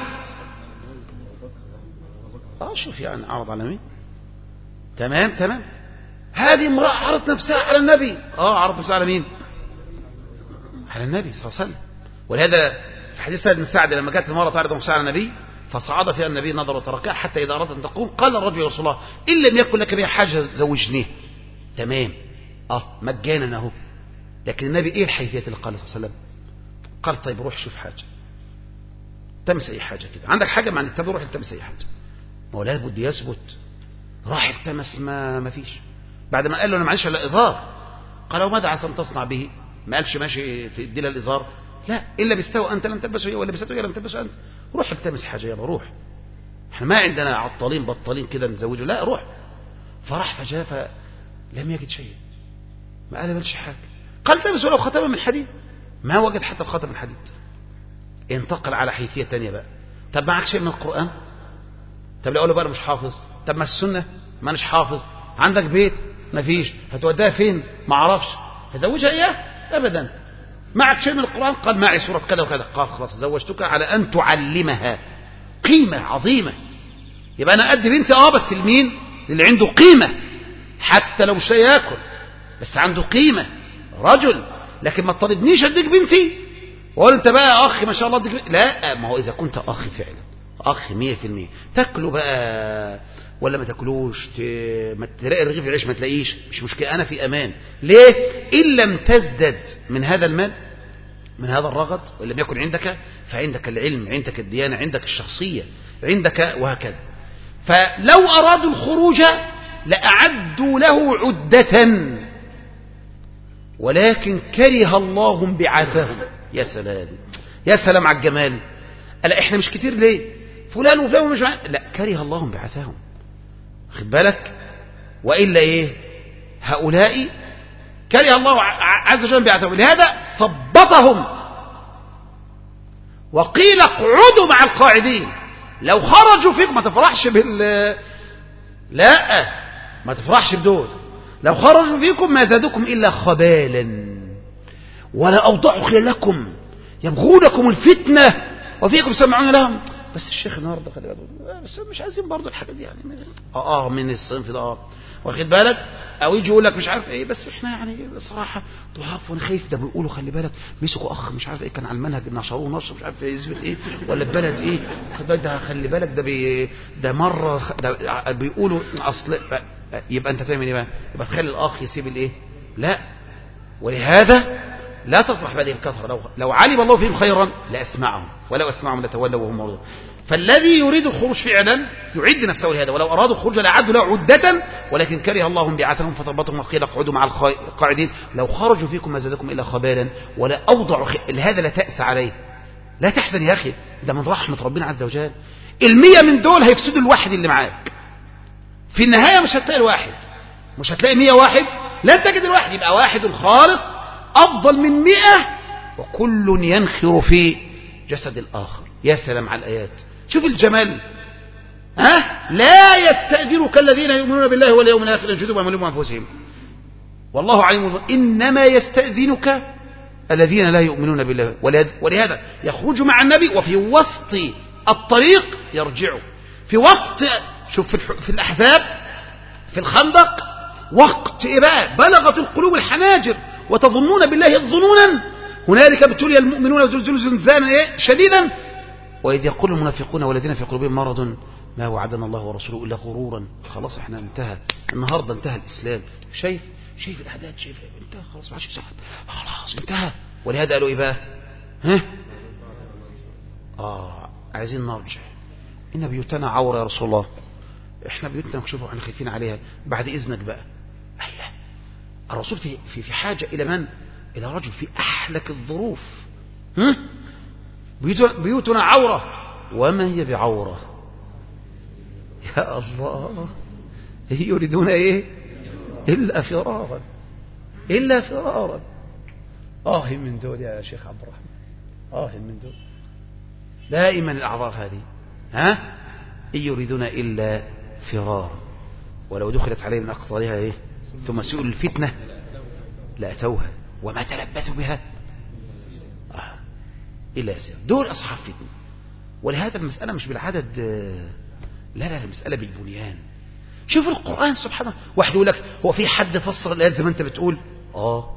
اه شوف يعني عرض على مين تمام تمام هذه امرأة عرضت نفسها على النبي اه عرض نفسها على مين على النبي صلى الله عليه وسلم ولهذا في حديث سعد بن سعد لما كانت المرأة تعرض نفسها على النبي فصعد فيها النبي نظر وتركها حتى إذا أردت أن تقوم قال الرجل يا رسول الله إن لم يكن لك بها حاجة زوجنيه تمام اه مجانا اهو لكن النبي ايه الحيثيات اللي قال صلى الله عليه وسلم قال طيب روح شوف حاجة التمس اي حاجة كده عندك حاجة مع الكتاب روح التمس اي حاجة ما هو لابد يثبت راح التمس ما ما فيش بعد ما قال له انا معيش الا ازار قال وماذا عسى ان تصنع به ما قالش ماشي تدي لها الازار لا الا بيستوى انت لم تلبسه هي ولا بيستوى هي لم تلبسه انت روح التمس حاجه يلا روح احنا ما عندنا عطالين بطالين كده نزوجه لا روح فراح فجاء فلم يجد شيء ما قال بلش حاجه قال تلبس ولو ختما من حديد ما وجد حتى الخاتم من حديد انتقل على حيثيه تانية بقى طب معك شيء من القران طب لو له بقى مش حافظ طب ما السنه ما اناش حافظ عندك بيت ما فيش هتوديها فين ما اعرفش هزوجها اياه ابدا معك شيء من القران قال معي سوره كذا وكذا قال خلاص زوجتك على ان تعلمها قيمه عظيمه يبقى انا ادي بنتي اه بس لمين اللي عنده قيمه حتى لو مش ياكل بس عنده قيمه رجل لكن ما تطالبنيش اديك بنتي وقول انت بقى اخ ما شاء الله اديك بنتي. لا ما هو اذا كنت اخ فعلا اخ 100% تاكله بقى ولا ما تاكلوش ت... ما تلاقي رغيف العيش ما تلاقيش مش مشكله انا في امان ليه ان لم تزدد من هذا المال من هذا الرغد وان لم يكن عندك فعندك العلم عندك الديانه عندك الشخصيه عندك وهكذا فلو ارادوا الخروج لاعدوا له عده ولكن كره الله انبعاثهم يا سلام يا سلام على الجمال ألا إحنا مش كتير ليه فلان وفلان مش معنا. لا كره الله انبعاثهم خد بالك وإلا إيه هؤلاء كره الله عز وجل انبعاثهم لهذا ثبطهم وقيل اقعدوا مع القاعدين لو خرجوا فيكم ما تفرحش بال لا ما تفرحش بدول لو خرجوا فيكم ما زادكم إلا خبالا ولا أوضعوا خلالكم يبغونكم الفتنة وفيكم سمعون لهم بس الشيخ النهارده خلي بالك بس مش عايزين برضه الحاجات دي يعني اه اه من الصنف ده اه واخد بالك او يجي يقول لك مش عارف ايه بس احنا يعني بصراحه ضعاف وانا خايف ده بيقولوا خلي بالك مسكوا اخ مش عارف ايه كان على المنهج نشروه نشر مش عارف يثبت ايه ولا البلد ايه خد بالك ده خلي بالك ده بي ده مره ده بيقولوا اصل يبقى انت تعمل ايه بقى يبقى تخلي الاخ يسيب الايه لا ولهذا لا تفرح بهذه الكثرة لو, لو علم الله فيهم خيرا لأسمعهم ولو أسمعهم لتولوا وهم مرضون فالذي يريد الخروج فعلا يعد نفسه لهذا ولو أرادوا الخروج لأعدوا له عدة ولكن كره الله انبعاثهم فثبتهم وقيل اقعدوا مع القاعدين لو خرجوا فيكم ما زادكم إلا خبالا ولا أوضعوا خ... لهذا لا تأس عليه لا تحزن يا أخي ده من رحمة ربنا عز وجل المية من دول هيفسدوا الواحد اللي معاك في النهاية مش هتلاقي الواحد مش هتلاقي مية واحد لن تجد الواحد يبقى واحد خالص أفضل من مئة وكل ينخر في جسد الآخر يا سلام على الآيات شوف الجمال ها لا يستأذنك الذين يؤمنون بالله واليوم الآخر يجدوا بأموالهم وأنفسهم والله عليم إنما يستأذنك الذين لا يؤمنون بالله ولهذا يخرج مع النبي وفي وسط الطريق يرجعوا في وقت شوف في الأحزاب في الخندق وقت إيه بقى بلغت القلوب الحناجر وتظنون بالله ظنونا هنالك ابتلي المؤمنون وزلزلوا زلزالا إيه؟ شديدا وإذ يقول المنافقون والذين في قلوبهم مرض ما وعدنا الله ورسوله إلا غرورا خلاص احنا انتهى النهاردة انتهى الإسلام شايف شايف الأحداث شايف انتهى خلاص ما عادش يسحب خلاص انتهى ولهذا قالوا إيه بقى ها آه عايزين نرجع إن بيوتنا عورة يا رسول الله احنا بيوتنا نشوفها واحنا خايفين عليها بعد إذنك بقى الله الرسول في في في حاجة إلى من؟ إلى رجل في أحلك الظروف هم؟ بيوتنا, بيوتنا عورة وما هي بعورة يا الله يريدون ايه إلا فرارا إلا فرارا آه من دول يا شيخ عبد الرحمن آه من دول دائما الأعذار هذه ها إن يريدون إلا فرارا ولو دخلت عليهم من أقطارها إيه ثم سئلوا الفتنة لأتوها وما تلبثوا بها آه. إلا يسير دول أصحاب فتنة ولهذا المسألة مش بالعدد لا لا المسألة بالبنيان شوف القرآن سبحانه واحد يقول لك هو في حد فسر الآيات زي ما أنت بتقول آه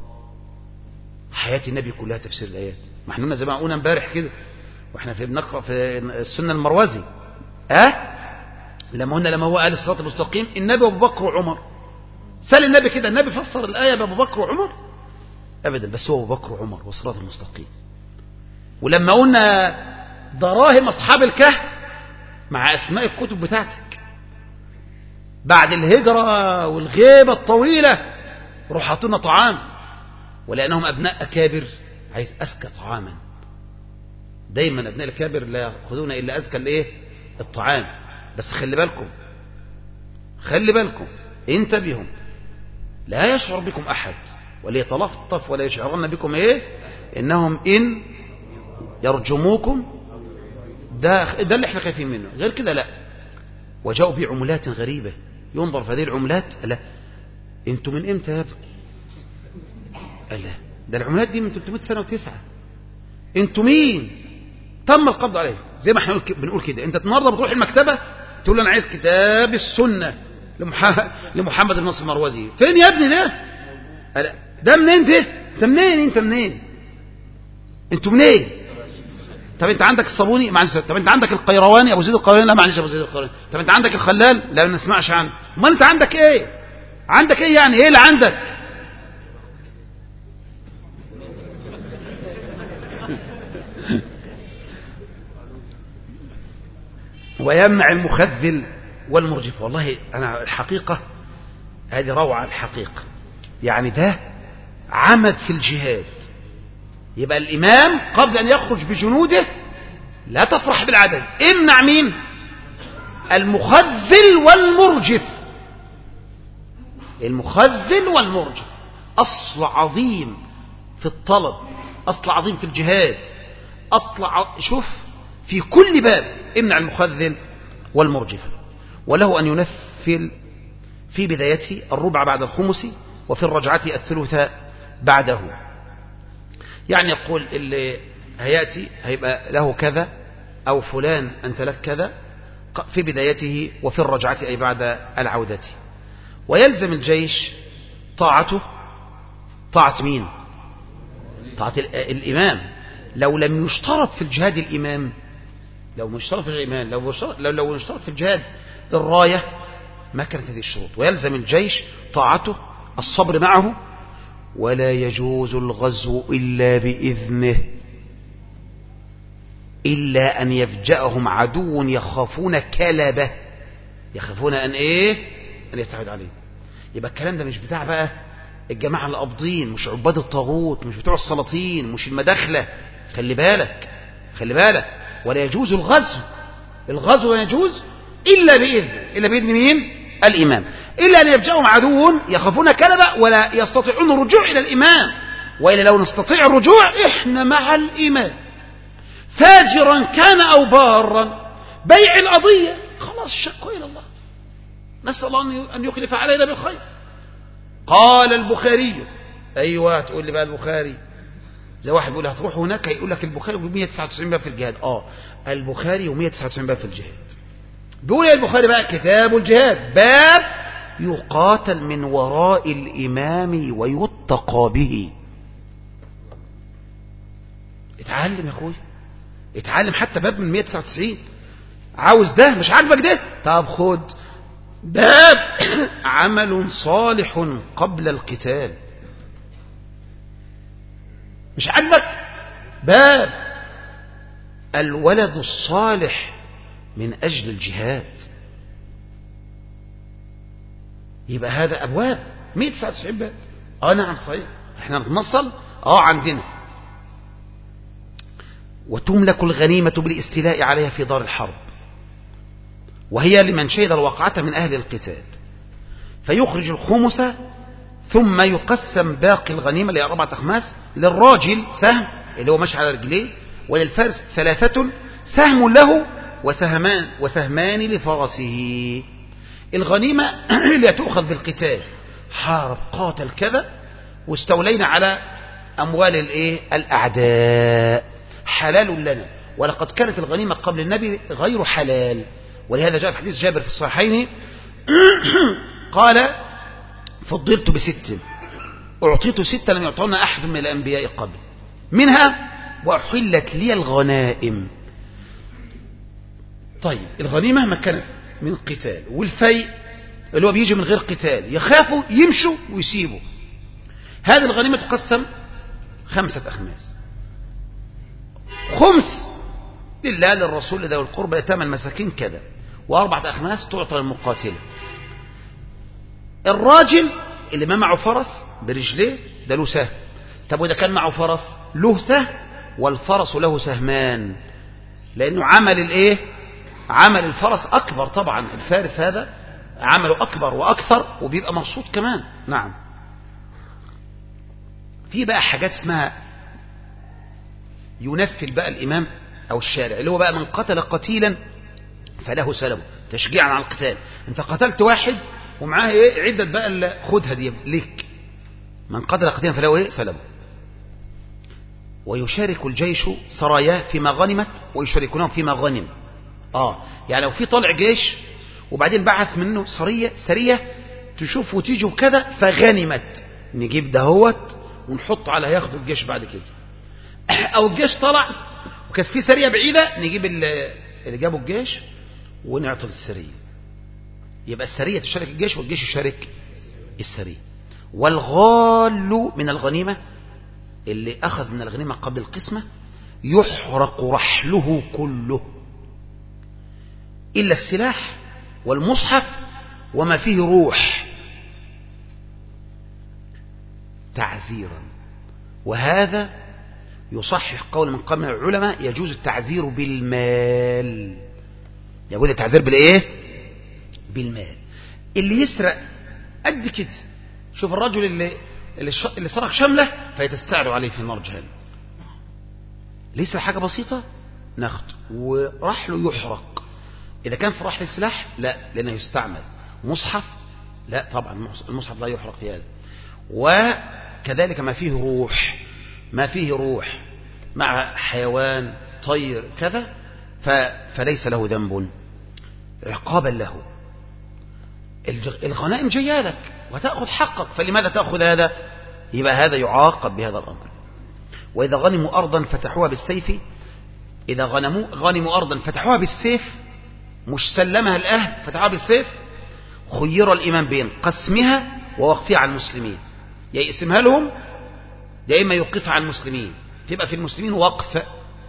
حياة النبي كلها تفسير الآيات ما احنا زي ما قلنا امبارح كده واحنا في بنقرأ في السنة المروزي أه لما قلنا لما هو قال الصراط المستقيم النبي وابو بكر وعمر سأل النبي كده النبي فسر الآية بأبو بكر وعمر أبدا بس هو أبو بكر وعمر والصراط المستقيم ولما قلنا دراهم أصحاب الكهف مع أسماء الكتب بتاعتك بعد الهجرة والغيبة الطويلة روح حاطين طعام ولأنهم أبناء أكابر عايز أزكى طعاما دايما أبناء الأكابر لا يأخذون إلا أزكى الإيه الطعام بس خلي بالكم خلي بالكم انتبهوا لا يشعر بكم أحد وليتلطف ولا يشعرن بكم إيه إنهم إن يرجموكم ده, ده اللي احنا خايفين منه غير كده لا وجاءوا بعملات غريبة ينظر في هذه العملات لا انتوا من امتى يا ابني لا ده العملات دي من 300 سنة وتسعة انتوا مين تم القبض عليه زي ما احنا بنقول كده انت النهارده بتروح المكتبة تقول له انا عايز كتاب السنة لمحمد بن نصر المروزي فين يا ابني ده لا ده منين ده انت منين انت منين انتوا منين طب انت عندك الصابوني معلش طب انت عندك القيرواني ابو زيد القيرواني لا معلش ابو زيد القيرواني طب انت عندك الخلال لا ما نسمعش عنه امال انت عندك ايه عندك ايه يعني ايه اللي عندك ويمنع المخذل والمرجف والله انا الحقيقه هذه روعه الحقيقه يعني ده عمد في الجهاد يبقى الإمام قبل أن يخرج بجنوده لا تفرح بالعدد امنع مين المخذل والمرجف المخذل والمرجف أصل عظيم في الطلب أصل عظيم في الجهاد أصل ع... شوف في كل باب امنع المخذل والمرجف وله أن ينفل في بدايته الربع بعد الخمس وفي الرجعة الثلث بعده يعني يقول اللي هيأتي هيبقى له كذا أو فلان أنت لك كذا في بدايته وفي الرجعة أي بعد العودة ويلزم الجيش طاعته طاعة مين طاعة الإمام لو لم يشترط في الجهاد الإمام لو مشترط في الإمام لو لو لو يشترط في الجهاد الراية ما كانت هذه الشروط ويلزم الجيش طاعته الصبر معه ولا يجوز الغزو إلا بإذنه إلا أن يفجأهم عدو يخافون كلبه يخافون أن إيه أن يستعد عليه يبقى الكلام ده مش بتاع بقى الجماعة القابضين مش عباد الطاغوت مش بتوع السلاطين مش المداخلة خلي بالك خلي بالك ولا يجوز الغزو الغزو لا يجوز إلا بإذن إلا بإذن مين الإمام إلا أن يفجأهم عدو يخافون كلبة ولا يستطيعون الرجوع إلى الإمام وإلا لو نستطيع الرجوع إحنا مع الإمام فاجرا كان أو بارا بيع القضية خلاص شكوا إلى الله نسأل الله أن يخلف علينا بالخير قال البخاري أيوة تقول لي بقى البخاري زي واحد بيقول هتروح هناك هيقول لك البخاري و199 باب في الجهاد اه البخاري و199 باب في الجهاد بيقول يا البخاري بقى كتاب الجهاد باب يقاتل من وراء الإمام ويتقى به اتعلم يا اخوي اتعلم حتى باب من 199 عاوز ده مش عاجبك ده طب خد باب عمل صالح قبل القتال مش عاجبك باب الولد الصالح من أجل الجهاد يبقى هذا أبواب 199 باب اه نعم صحيح احنا نصل اه عندنا وتملك الغنيمة بالاستيلاء عليها في دار الحرب وهي لمن شهد الوقعة من أهل القتال فيخرج الخمس ثم يقسم باقي الغنيمة اللي أربعة أخماس للراجل سهم اللي هو ماشي على رجليه وللفارس ثلاثة سهم له وسهمان, وسهمان لفرسه الغنيمة اللي تؤخذ بالقتال حارب قاتل كذا واستولينا على أموال الإيه؟ الأعداء حلال لنا ولقد كانت الغنيمة قبل النبي غير حلال ولهذا جاء في حديث جابر في الصحيحين قال فضلت بست أعطيت ستة لم يعطونا أحد من الأنبياء قبل منها وأحلت لي الغنائم طيب الغنيمة ما كانت من قتال والفيء اللي هو بيجي من غير قتال يخافوا يمشوا ويسيبوا هذه الغنيمة تقسم خمسة أخماس خمس لله للرسول ذوي القربى يتامى المساكين كذا وأربعة أخماس تعطى للمقاتلة الراجل اللي ما معه فرس برجليه ده له سهم طب وإذا كان معه فرس له سهم والفرس له سهمان لأنه عمل الإيه عمل الفرس أكبر طبعا الفارس هذا عمله أكبر وأكثر وبيبقى مبسوط كمان نعم في بقى حاجات اسمها ينفل بقى الإمام أو الشارع اللي هو بقى من قتل قتيلا فله سلبه تشجيعا على القتال انت قتلت واحد ومعاه ايه عدة بقى خدها دي ليك من قتل قتيلا فله ايه سلبه ويشارك الجيش سراياه فيما غنمت ويشاركونه فيما غنم اه يعني لو في طلع جيش وبعدين بعث منه سرية سرية تشوف وتيجي وكذا فغنمت نجيب دهوت ونحط على هياخدوا الجيش بعد كده او الجيش طلع وكانت في سرية بعيدة نجيب اللي جابوا الجيش ونعطي السرية يبقى السرية تشارك الجيش والجيش يشارك السرية والغال من الغنيمة اللي أخذ من الغنيمة قبل القسمة يحرق رحله كله إلا السلاح والمصحف وما فيه روح تعزيرا وهذا يصحح قول من قبل العلماء يجوز التعزير بالمال يقول التعزير بالايه بالمال اللي يسرق قد كده شوف الرجل اللي اللي, اللي سرق شمله فيتستعر عليه في نار جهنم ليس حاجة بسيطة ناخد ورحله يحرق إذا كان في رحل السلاح لا لأنه يستعمل مصحف لا طبعا المصحف لا يحرق في هذا وكذلك ما فيه روح ما فيه روح مع حيوان طير كذا فليس له ذنب عقابا له الغنائم جايه لك وتأخذ حقك فلماذا تأخذ هذا يبقى هذا يعاقب بهذا الأمر وإذا غنموا أرضا فتحوها بالسيف إذا غنموا غنموا أرضا فتحوها بالسيف مش سلمها الأهل فتحوها بالسيف خير الإمام بين قسمها ووقفها على المسلمين يا يقسمها لهم يا إما يوقفها على المسلمين تبقى في المسلمين وقف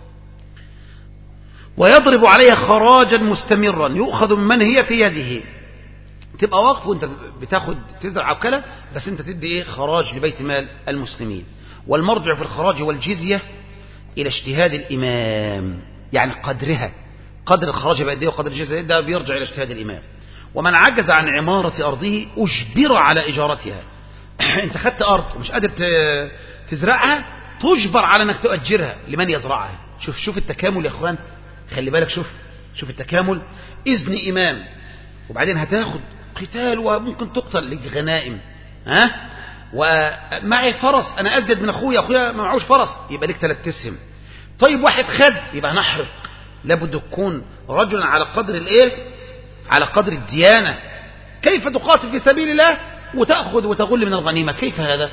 ويضرب عليها خراجا مستمرا يؤخذ من هي في يده تبقى واقف وانت بتاخد تزرع وكلا بس انت تدي ايه خراج لبيت مال المسلمين والمرجع في الخراج والجزية الى اجتهاد الامام يعني قدرها قدر الخراج يبقى قد ايه وقدر الجزية ده بيرجع الى اجتهاد الامام ومن عجز عن عمارة ارضه اجبر على اجارتها انت خدت ارض ومش قادر تزرعها تجبر على انك تؤجرها لمن يزرعها شوف شوف التكامل يا اخوان خلي بالك شوف شوف التكامل اذن امام وبعدين هتاخد قتال وممكن تقتل لك غنائم ها ومعي فرس انا ازيد من اخويا اخويا ما معهوش فرس يبقى لك ثلاث تسهم طيب واحد خد يبقى نحرق لابد تكون رجلا على قدر الايه على قدر الديانه كيف تقاتل في سبيل الله وتاخذ وتغل من الغنيمه كيف هذا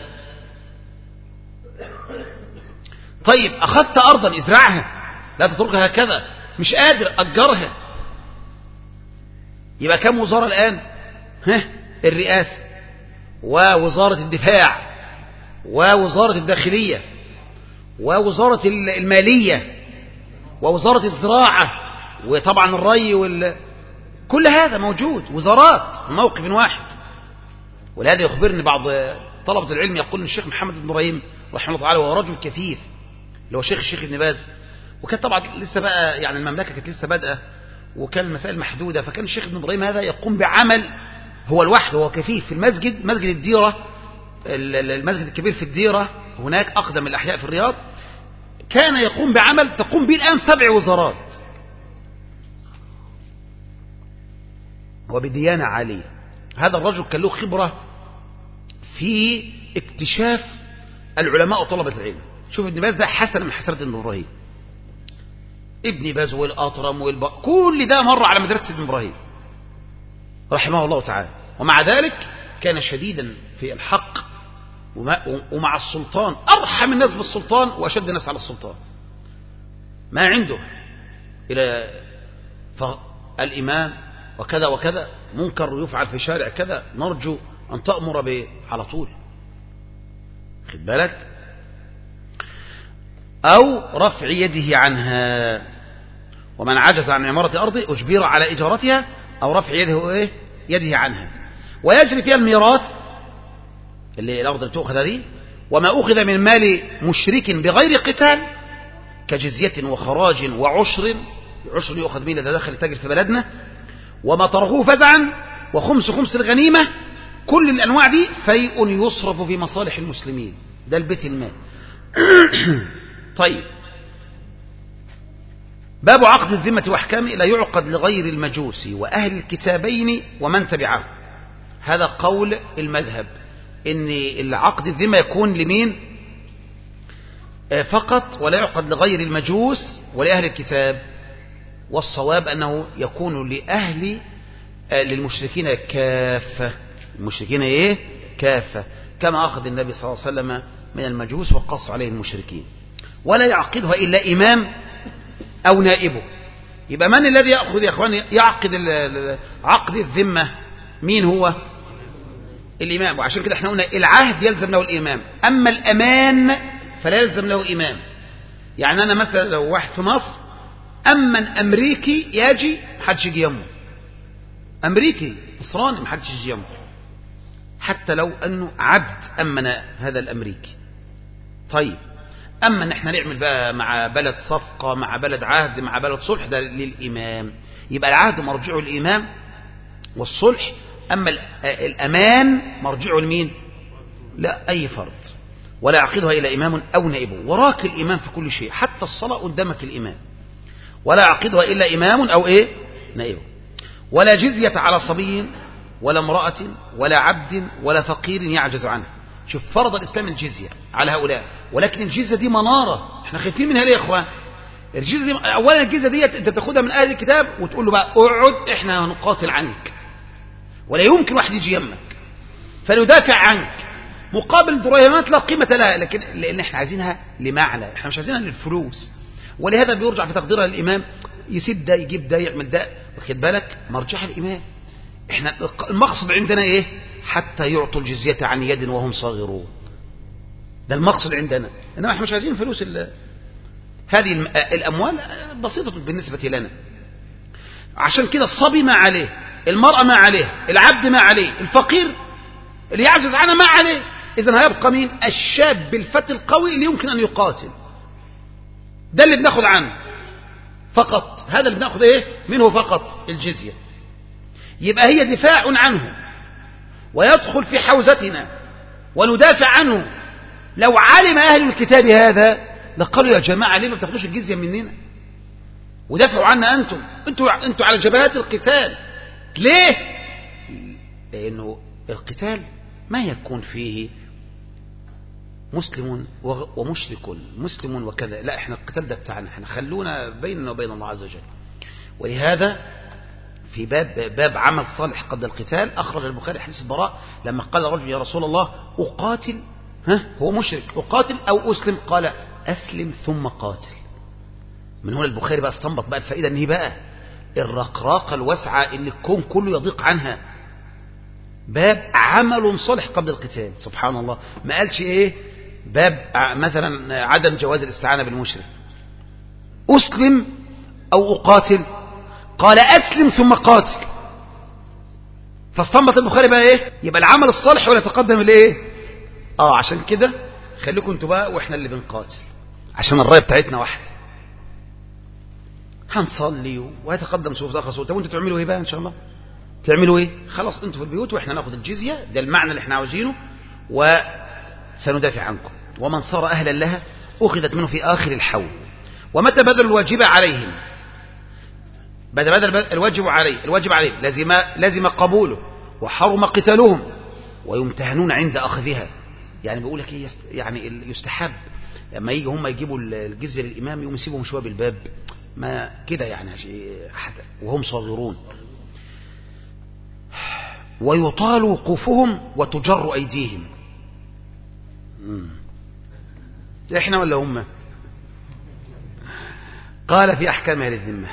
طيب اخذت ارضا ازرعها لا تتركها هكذا مش قادر اجرها يبقى كم وزاره الان ها الرئاسة ووزارة الدفاع ووزارة الداخلية ووزارة المالية ووزارة الزراعة وطبعا الري وال... كل هذا موجود وزارات موقف واحد ولهذا يخبرني بعض طلبة العلم يقول الشيخ محمد بن ابراهيم رحمه الله تعالى وهو رجل كفيف اللي هو شيخ الشيخ ابن باز وكانت طبعا لسه بقى يعني المملكة كانت لسه بادئة وكان المسائل محدودة فكان الشيخ ابن إبراهيم هذا يقوم بعمل هو لوحده هو كفيف في المسجد مسجد الديرة المسجد الكبير في الديرة هناك أقدم الأحياء في الرياض كان يقوم بعمل تقوم به الآن سبع وزارات وبديانة عالية هذا الرجل كان له خبرة في اكتشاف العلماء وطلبة العلم شوف ابن باز ده حسن من حسنات ابن ابراهيم ابن باز والأطرم والب... كل ده مر على مدرسة ابن ابراهيم رحمه الله تعالى ومع ذلك كان شديدا في الحق ومع السلطان أرحم الناس بالسلطان وأشد الناس على السلطان ما عنده إلى فالإمام وكذا وكذا منكر يفعل في شارع كذا نرجو أن تأمر به على طول خد بالك أو رفع يده عنها ومن عجز عن عمارة أرضه أجبر على إجارتها أو رفع يده إيه؟ يده عنها ويجري فيها الميراث اللي الأرض اللي تؤخذ هذه وما أخذ من مال مشرك بغير قتال كجزية وخراج وعشر عشر يؤخذ منه إذا دخل التاجر في بلدنا وما طرحوه فزعا وخمس خمس الغنيمة كل الأنواع دي فيء يصرف في مصالح المسلمين ده البيت المال طيب باب عقد الذمة وأحكامه لا يعقد لغير المجوس وأهل الكتابين ومن تبعه هذا قول المذهب ان العقد الذمة يكون لمين فقط ولا يعقد لغير المجوس ولأهل الكتاب والصواب أنه يكون لأهل للمشركين كافة المشركين إيه كافة كما أخذ النبي صلى الله عليه وسلم من المجوس وقص عليه المشركين ولا يعقدها إلا إمام أو نائبه يبقى من الذي يأخذ يا أخوان يعقد عقد الذمة مين هو الإمام وعشان كده احنا قلنا العهد يلزم له الإمام أما الأمان فلا يلزم له إمام يعني أنا مثلا لو واحد في مصر أمن أمريكي يجي محدش يجي يمه أمريكي مصراني محدش يجي يمه حتى لو أنه عبد أمن هذا الأمريكي طيب أما أن احنا نعمل بقى مع بلد صفقة مع بلد عهد مع بلد صلح ده للإمام يبقى العهد مرجعه الإمام والصلح أما الأمان مرجعه لمين لا أي فرد ولا يعقدها إلى إمام أو نائبه وراك الإمام في كل شيء حتى الصلاة قدامك الإمام ولا يعقدها إلا إمام أو إيه نائبه ولا جزية على صبي ولا امرأة ولا عبد ولا فقير يعجز عنه شوف فرض الإسلام الجزية على هؤلاء ولكن الجزية دي منارة احنا خايفين منها ليه يا اخوان الجزية دي اولا الجزية دي انت بتاخدها من اهل الكتاب وتقول له بقى اقعد احنا هنقاتل عنك ولا يمكن واحد يجي يمك فندافع عنك مقابل دريهمات لا قيمة لها لكن لان احنا عايزينها لمعنى احنا مش عايزينها للفلوس ولهذا بيرجع في تقديرها للامام يسيب ده يجيب ده يعمل ده واخد بالك مرجع الامام احنا المقصد عندنا ايه حتى يعطوا الجزية عن يد وهم صاغرون ده المقصد عندنا انما احنا مش عايزين فلوس هذه الاموال بسيطة بالنسبة لنا عشان كده الصبي ما عليه المرأة ما عليه العبد ما عليه الفقير اللي يعجز عنه ما عليه اذا هيبقى مين الشاب الفتى القوي اللي يمكن ان يقاتل ده اللي بناخد عنه فقط هذا اللي بناخد ايه منه فقط الجزية يبقى هي دفاع عنه ويدخل في حوزتنا وندافع عنه لو علم أهل الكتاب هذا لقالوا يا جماعة ليه ما بتاخدوش الجزية مننا ودافعوا عنا أنتم أنتم, أنتم على جبهات القتال ليه لأنه القتال ما يكون فيه مسلم ومشرك مسلم وكذا لا احنا القتال ده بتاعنا احنا خلونا بيننا وبين الله عز وجل ولهذا في باب باب عمل صالح قبل القتال أخرج البخاري حديث البراء لما قال رجل يا رسول الله أقاتل ها هو مشرك أقاتل أو أسلم قال أسلم ثم قاتل من هنا البخاري بقى استنبط بقى الفائدة ان هي بقى الرقراقة الواسعة اللي الكون كله يضيق عنها باب عمل صالح قبل القتال سبحان الله ما قالش ايه باب مثلا عدم جواز الاستعانة بالمشرك أسلم أو أقاتل قال أسلم ثم قاتل فاستنبط البخاري بقى ايه يبقى العمل الصالح ولا يتقدم الايه اه عشان كده خليكم انتوا بقى واحنا اللي بنقاتل عشان الرايه بتاعتنا واحده هنصلي وهيتقدم صفوف اخر صفوف طب وانتوا تعملوا ايه بقى ان شاء الله تعملوا ايه خلاص انتوا في البيوت واحنا ناخذ الجزيه ده المعنى اللي احنا عاوزينه وسندافع عنكم ومن صار اهلا لها اخذت منه في اخر الحول ومتى بدل الواجب عليهم بدل بدل الواجب عليه الواجب عليه لازم لازم قبوله وحرم قتالهم ويمتهنون عند اخذها يعني بيقول لك ايه يعني يستحب لما يجي هم يجيبوا الجزيه للامام يقوم يسيبهم شويه بالباب ما كده يعني حتى وهم صاغرون ويطال وقوفهم وتجر أيديهم إحنا ولا هم قال في أحكام أهل الذمة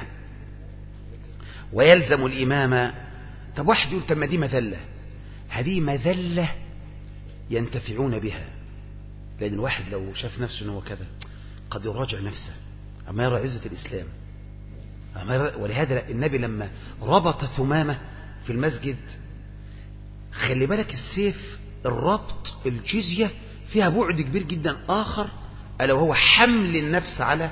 ويلزم الإمام طب واحد يقول طب ما دي مذلة هذه مذلة ينتفعون بها لأن الواحد لو شاف نفسه أنه كذا قد يراجع نفسه أما يرى عزة الإسلام أما يرى ولهذا النبي لما ربط ثمامة في المسجد خلي بالك السيف الربط الجزية فيها بعد كبير جدا آخر ألا وهو حمل النفس على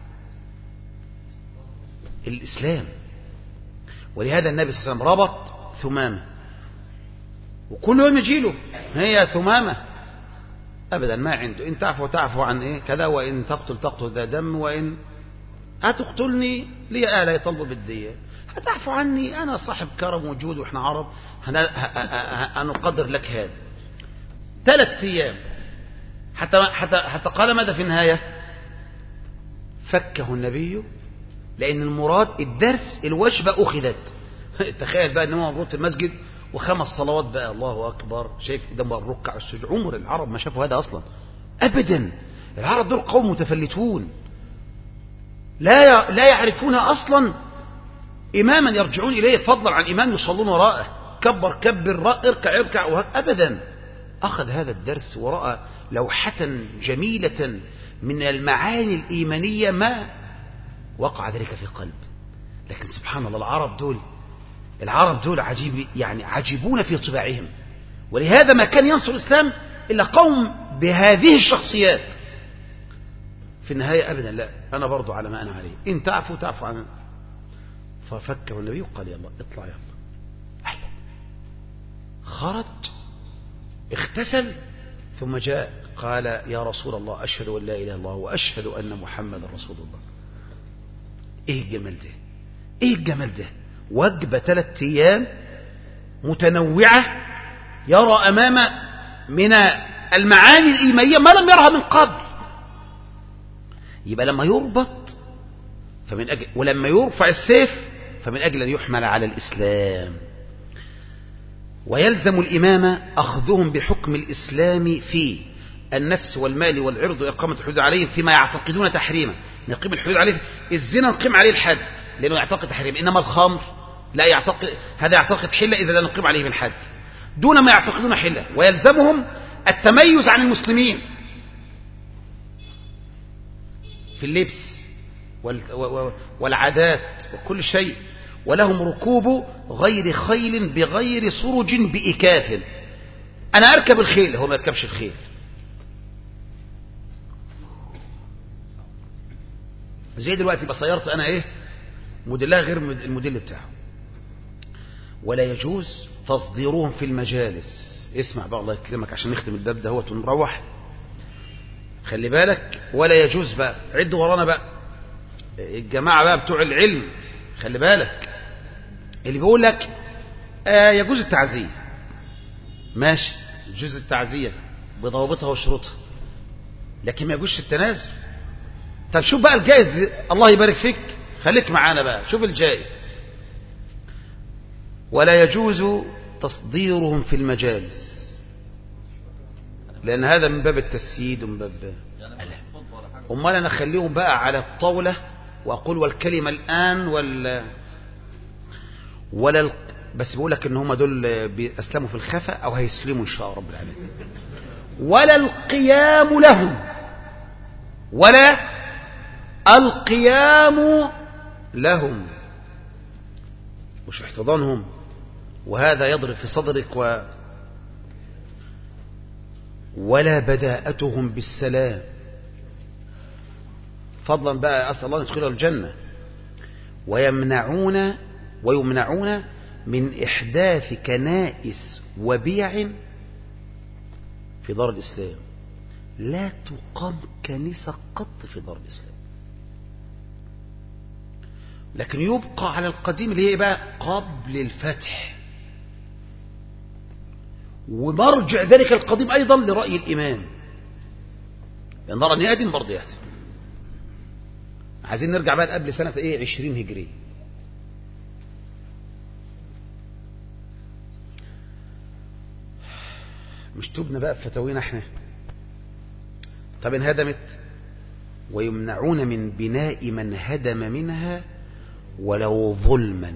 الإسلام ولهذا النبي صلى الله عليه وسلم ربط ثمامة وكل يوم يجيله هي ثمامة أبدا ما عنده إن تعفو تعفو عن إيه كذا وإن تقتل تقتل ذا دم وإن هتقتلني لي آلة يطلب بالدية هتعفو عني أنا صاحب كرم وجود وإحنا عرب هنقدر لك هذا ثلاث أيام حتى, حتى, حتى قال ماذا في النهاية فكه النبي لأن المراد الدرس الوجبة أخذت تخيل بقى ان هو مبروط في المسجد وخمس صلوات بقى الله أكبر شايف قدام الركع السجود عمر العرب ما شافوا هذا أصلا أبدا العرب دول قوم متفلتون لا لا يعرفون أصلا إماما يرجعون إليه فضلا عن إمام يصلون وراءه كبر كبر اركع اركع أبدا أخذ هذا الدرس ورأى لوحة جميلة من المعاني الإيمانية ما وقع ذلك في قلب لكن سبحان الله العرب دول العرب دول عجيب يعني عجيبون في طباعهم ولهذا ما كان ينصر الإسلام إلا قوم بهذه الشخصيات في النهاية أبدا لا أنا برضو على ما أنا عليه إن تعفوا تعفوا عن ففكر النبي وقال يلا اطلع يلا أهلا خرج اغتسل ثم جاء قال يا رسول الله أشهد أن لا إله إلا الله وأشهد أن محمد رسول الله إيه الجمال ده إيه الجمال ده وجبة ثلاثة أيام متنوعة يرى أمام من المعاني الإيمانية ما لم يرها من قبل يبقى لما يربط فمن أجل ولما يرفع السيف فمن أجل أن يحمل على الإسلام ويلزم الإمام أخذهم بحكم الإسلام في النفس والمال والعرض وإقامة الحدود عليهم فيما يعتقدون تحريما نقيم الحدود عليه الزنا نقيم عليه الحد لأنه يعتقد تحريم إنما الخمر لا يعتقد هذا يعتقد حلة إذا لا نقيم عليه بالحد دون ما يعتقدون حلة ويلزمهم التميز عن المسلمين في اللبس والعادات وكل شيء ولهم ركوب غير خيل بغير سرج بإكاف أنا أركب الخيل هو ما يركبش الخيل زي دلوقتي يبقى سيارت أنا إيه موديلها غير الموديل بتاعه ولا يجوز تصديرهم في المجالس اسمع بقى الله يكرمك عشان نختم الباب ده هو ونروح خلي بالك ولا يجوز بقى عد ورانا بقى الجماعة بقى بتوع العلم خلي بالك اللي بيقول لك آه يجوز التعزية ماشي يجوز التعزية بضوابطها وشروطها لكن ما يجوزش التنازل طب شوف بقى الجائز الله يبارك فيك خليك معانا بقى شوف الجائز ولا يجوز تصديرهم في المجالس لأن هذا من باب التسييد ومن باب أمال أنا أخليهم بقى على الطاولة وأقول والكلمة الآن وال ولا ال... بس بقول لك ان هم دول بيسلموا في الخفاء او هيسلموا ان شاء رب العالمين ولا القيام لهم ولا القيام لهم مش احتضانهم وهذا يضرب في صدرك و ولا بداءتهم بالسلام فضلا بقى أسأل الله أن يدخله الجنة ويمنعون ويمنعون من إحداث كنائس وبيع في دار الإسلام لا تقام كنيسة قط في دار الإسلام لكن يبقى على القديم اللي هي بقى قبل الفتح ومرجع ذلك القديم أيضا لرأي الإمام لأن نرى أن يأدم برضه يأتي عايزين نرجع بقى قبل سنة ايه 20 هجري مش تبنى بقى في فتاوينا احنا طب انهدمت ويمنعون من بناء من هدم منها ولو ظلما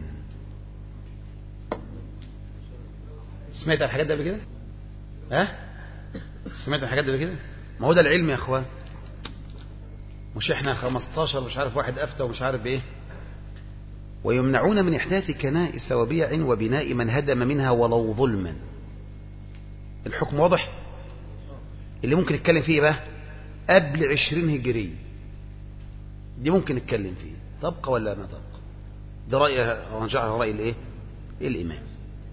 سمعت عن الحاجات دي قبل كده ها سمعت عن الحاجات دي قبل كده ما هو ده العلم يا اخوان مش احنا 15 مش عارف واحد افتى ومش عارف ايه ويمنعون من احداث كنائس وبيع وبناء من هدم منها ولو ظلما الحكم واضح اللي ممكن نتكلم فيه بقى قبل 20 هجري دي ممكن نتكلم فيه تبقى ولا ما تبقى ده رأي رجعها رأي الايه الامام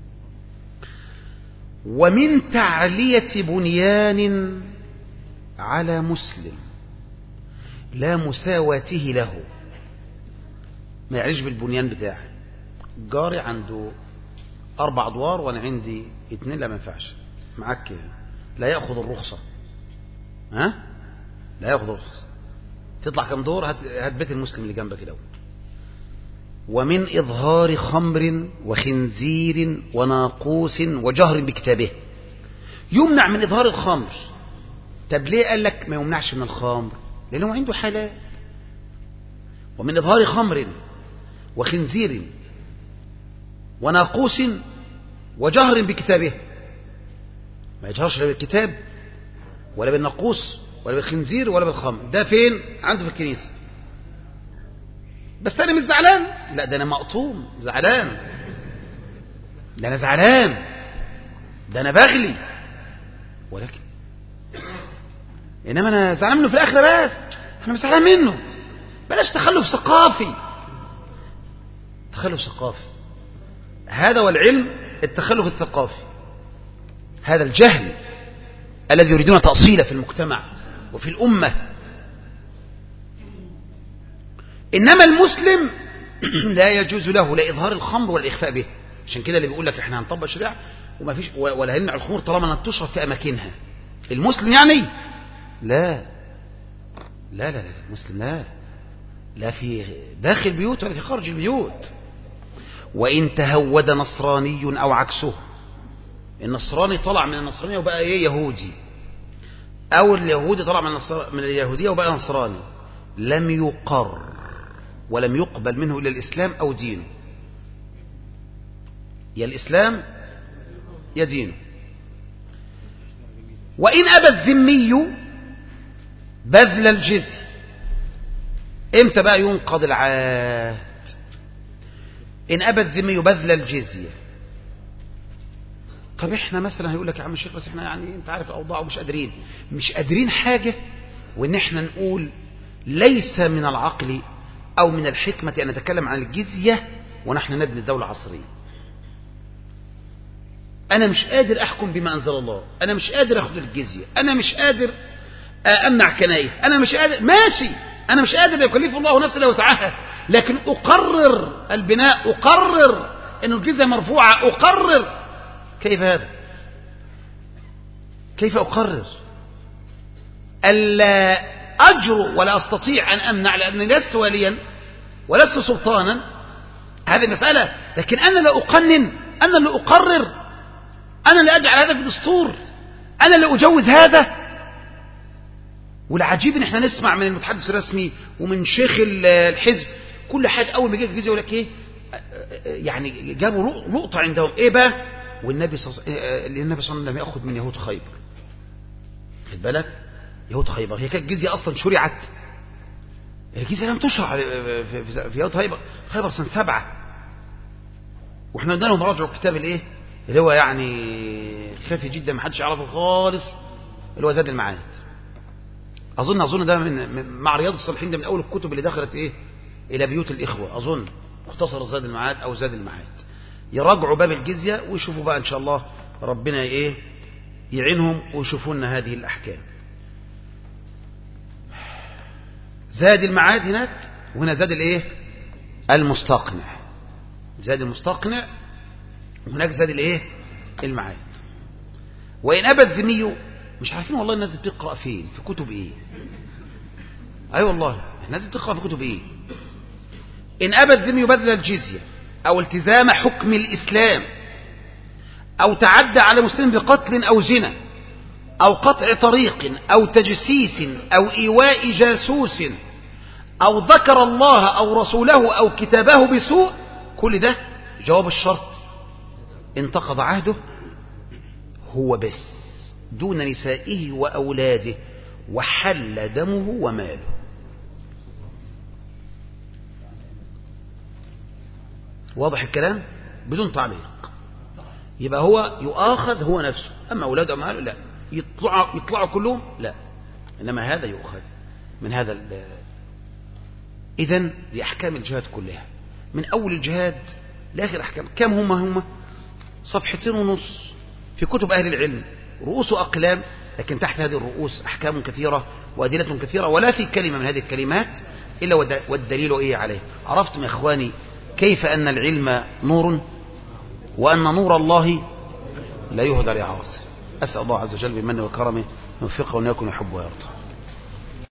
ومن تعلية بنيان على مسلم لا مساواته له ما يعيش بالبنيان بتاعه جاري عنده أربع أدوار وأنا عندي اتنين لا ما ينفعش معاك لا يأخذ الرخصة ها لا يأخذ الرخصة تطلع كم دور هات, هات بيت المسلم اللي جنبك الأول ومن إظهار خمر وخنزير وناقوس وجهر بكتابه يمنع من إظهار الخمر طب ليه قال لك ما يمنعش من الخمر لأنه عنده حلال ومن إظهار خمر وخنزير وناقوس وجهر بكتابه ما يجهرش لا بالكتاب ولا بالناقوس ولا بالخنزير ولا بالخمر ده فين عنده في الكنيسة بس أنا مش زعلان لا ده أنا مقطوم زعلان ده أنا زعلان ده أنا بغلي ولكن إنما أنا زعلان منه في الآخرة بس أنا مش زعلان منه بلاش تخلف ثقافي تخلف ثقافي هذا والعلم التخلف الثقافي هذا الجهل الذي يريدون تأصيله في المجتمع وفي الأمة إنما المسلم لا يجوز له لا إظهار الخمر والإخفاء به عشان كده اللي بيقول لك احنا هنطبق شريعة وما فيش ولا هنمنع الخمر طالما ان تشرب في أماكنها المسلم يعني لا لا لا لا المسلم لا لا في داخل البيوت ولا في خارج البيوت وإن تهود نصراني أو عكسه النصراني طلع من النصرانية وبقى ايه يهودي أو اليهودي طلع من, من اليهودية وبقى نصراني لم يقر ولم يقبل منه إلا الإسلام أو دينه يا الإسلام يا دينه وإن أبى الذمي بذل الجزي امتى بقى ينقض العهد إن أبى الذمي بذل الجزية طب احنا مثلا هيقول لك يا عم الشيخ بس احنا يعني انت عارف الاوضاع ومش قادرين مش قادرين حاجة وان احنا نقول ليس من العقل او من الحكمة ان نتكلم عن الجزية ونحن نبني دولة عصرية انا مش قادر احكم بما انزل الله انا مش قادر اخذ الجزية انا مش قادر امنع كنائس انا مش قادر ماشي انا مش قادر يكلف الله نفسا لا وسعها لكن اقرر البناء اقرر ان الجزية مرفوعة اقرر كيف هذا كيف أقرر ألا أجرؤ ولا أستطيع أن أمنع لأني لست وليا ولست سلطانا هذه مسألة لكن أنا لا أقنن أنا لا أقرر أنا لا أجعل هذا في دستور أنا لا أجوز هذا والعجيب ان احنا نسمع من المتحدث الرسمي ومن شيخ الحزب كل حاجة أول ما جه الجزية يقول لك إيه يعني جابوا لقطة عندهم إيه بقى والنبي صلى الله عليه وسلم لم يأخذ من يهود خيبر خد بالك يهود خيبر هي كانت الجزية أصلا شرعت الجزية لم تشرع في يهود خيبر خيبر سنة سبعة واحنا قلنا لهم راجعوا الكتاب الايه اللي هو يعني خافي جدا ما حدش يعرفه خالص اللي هو زاد المعاد اظن اظن ده من مع رياض الصالحين ده من اول الكتب اللي دخلت ايه الى بيوت الاخوه اظن مختصر زاد المعاد أو زاد المعاد يراجعوا باب الجزية ويشوفوا بقى إن شاء الله ربنا إيه يعينهم ويشوفوا لنا هذه الأحكام زاد المعاد هناك وهنا زاد الايه المستقنع زاد المستقنع وهناك زاد الايه المعاد وإن أبى الذمي مش عارفين والله الناس بتقرأ فين في كتب ايه اي أيوة والله الناس بتقرأ في كتب ايه إن أبى الذمي بذل الجزية أو التزام حكم الإسلام أو تعدى على مسلم بقتل أو زنا أو قطع طريق أو تجسيس أو إيواء جاسوس أو ذكر الله أو رسوله أو كتابه بسوء كل ده جواب الشرط انتقض عهده هو بس دون نسائه وأولاده وحل دمه وماله واضح الكلام بدون تعليق يبقى هو يؤاخذ هو نفسه أما أولاده أماله لا يطلعوا, يطلعوا كلهم لا إنما هذا يؤخذ من هذا إذا دي أحكام الجهاد كلها من أول الجهاد لآخر أحكام كم هم هم صفحتين ونص في كتب أهل العلم رؤوس أقلام لكن تحت هذه الرؤوس أحكام كثيرة وأدلة كثيرة ولا في كلمة من هذه الكلمات إلا والدليل إيه عليه عرفتم يا إخواني كيف أن العلم نور وأن نور الله لا يهدى لعاصر أسأل الله عز وجل بمنه وكرمه يوفقه وأن يكون يحب ويرضى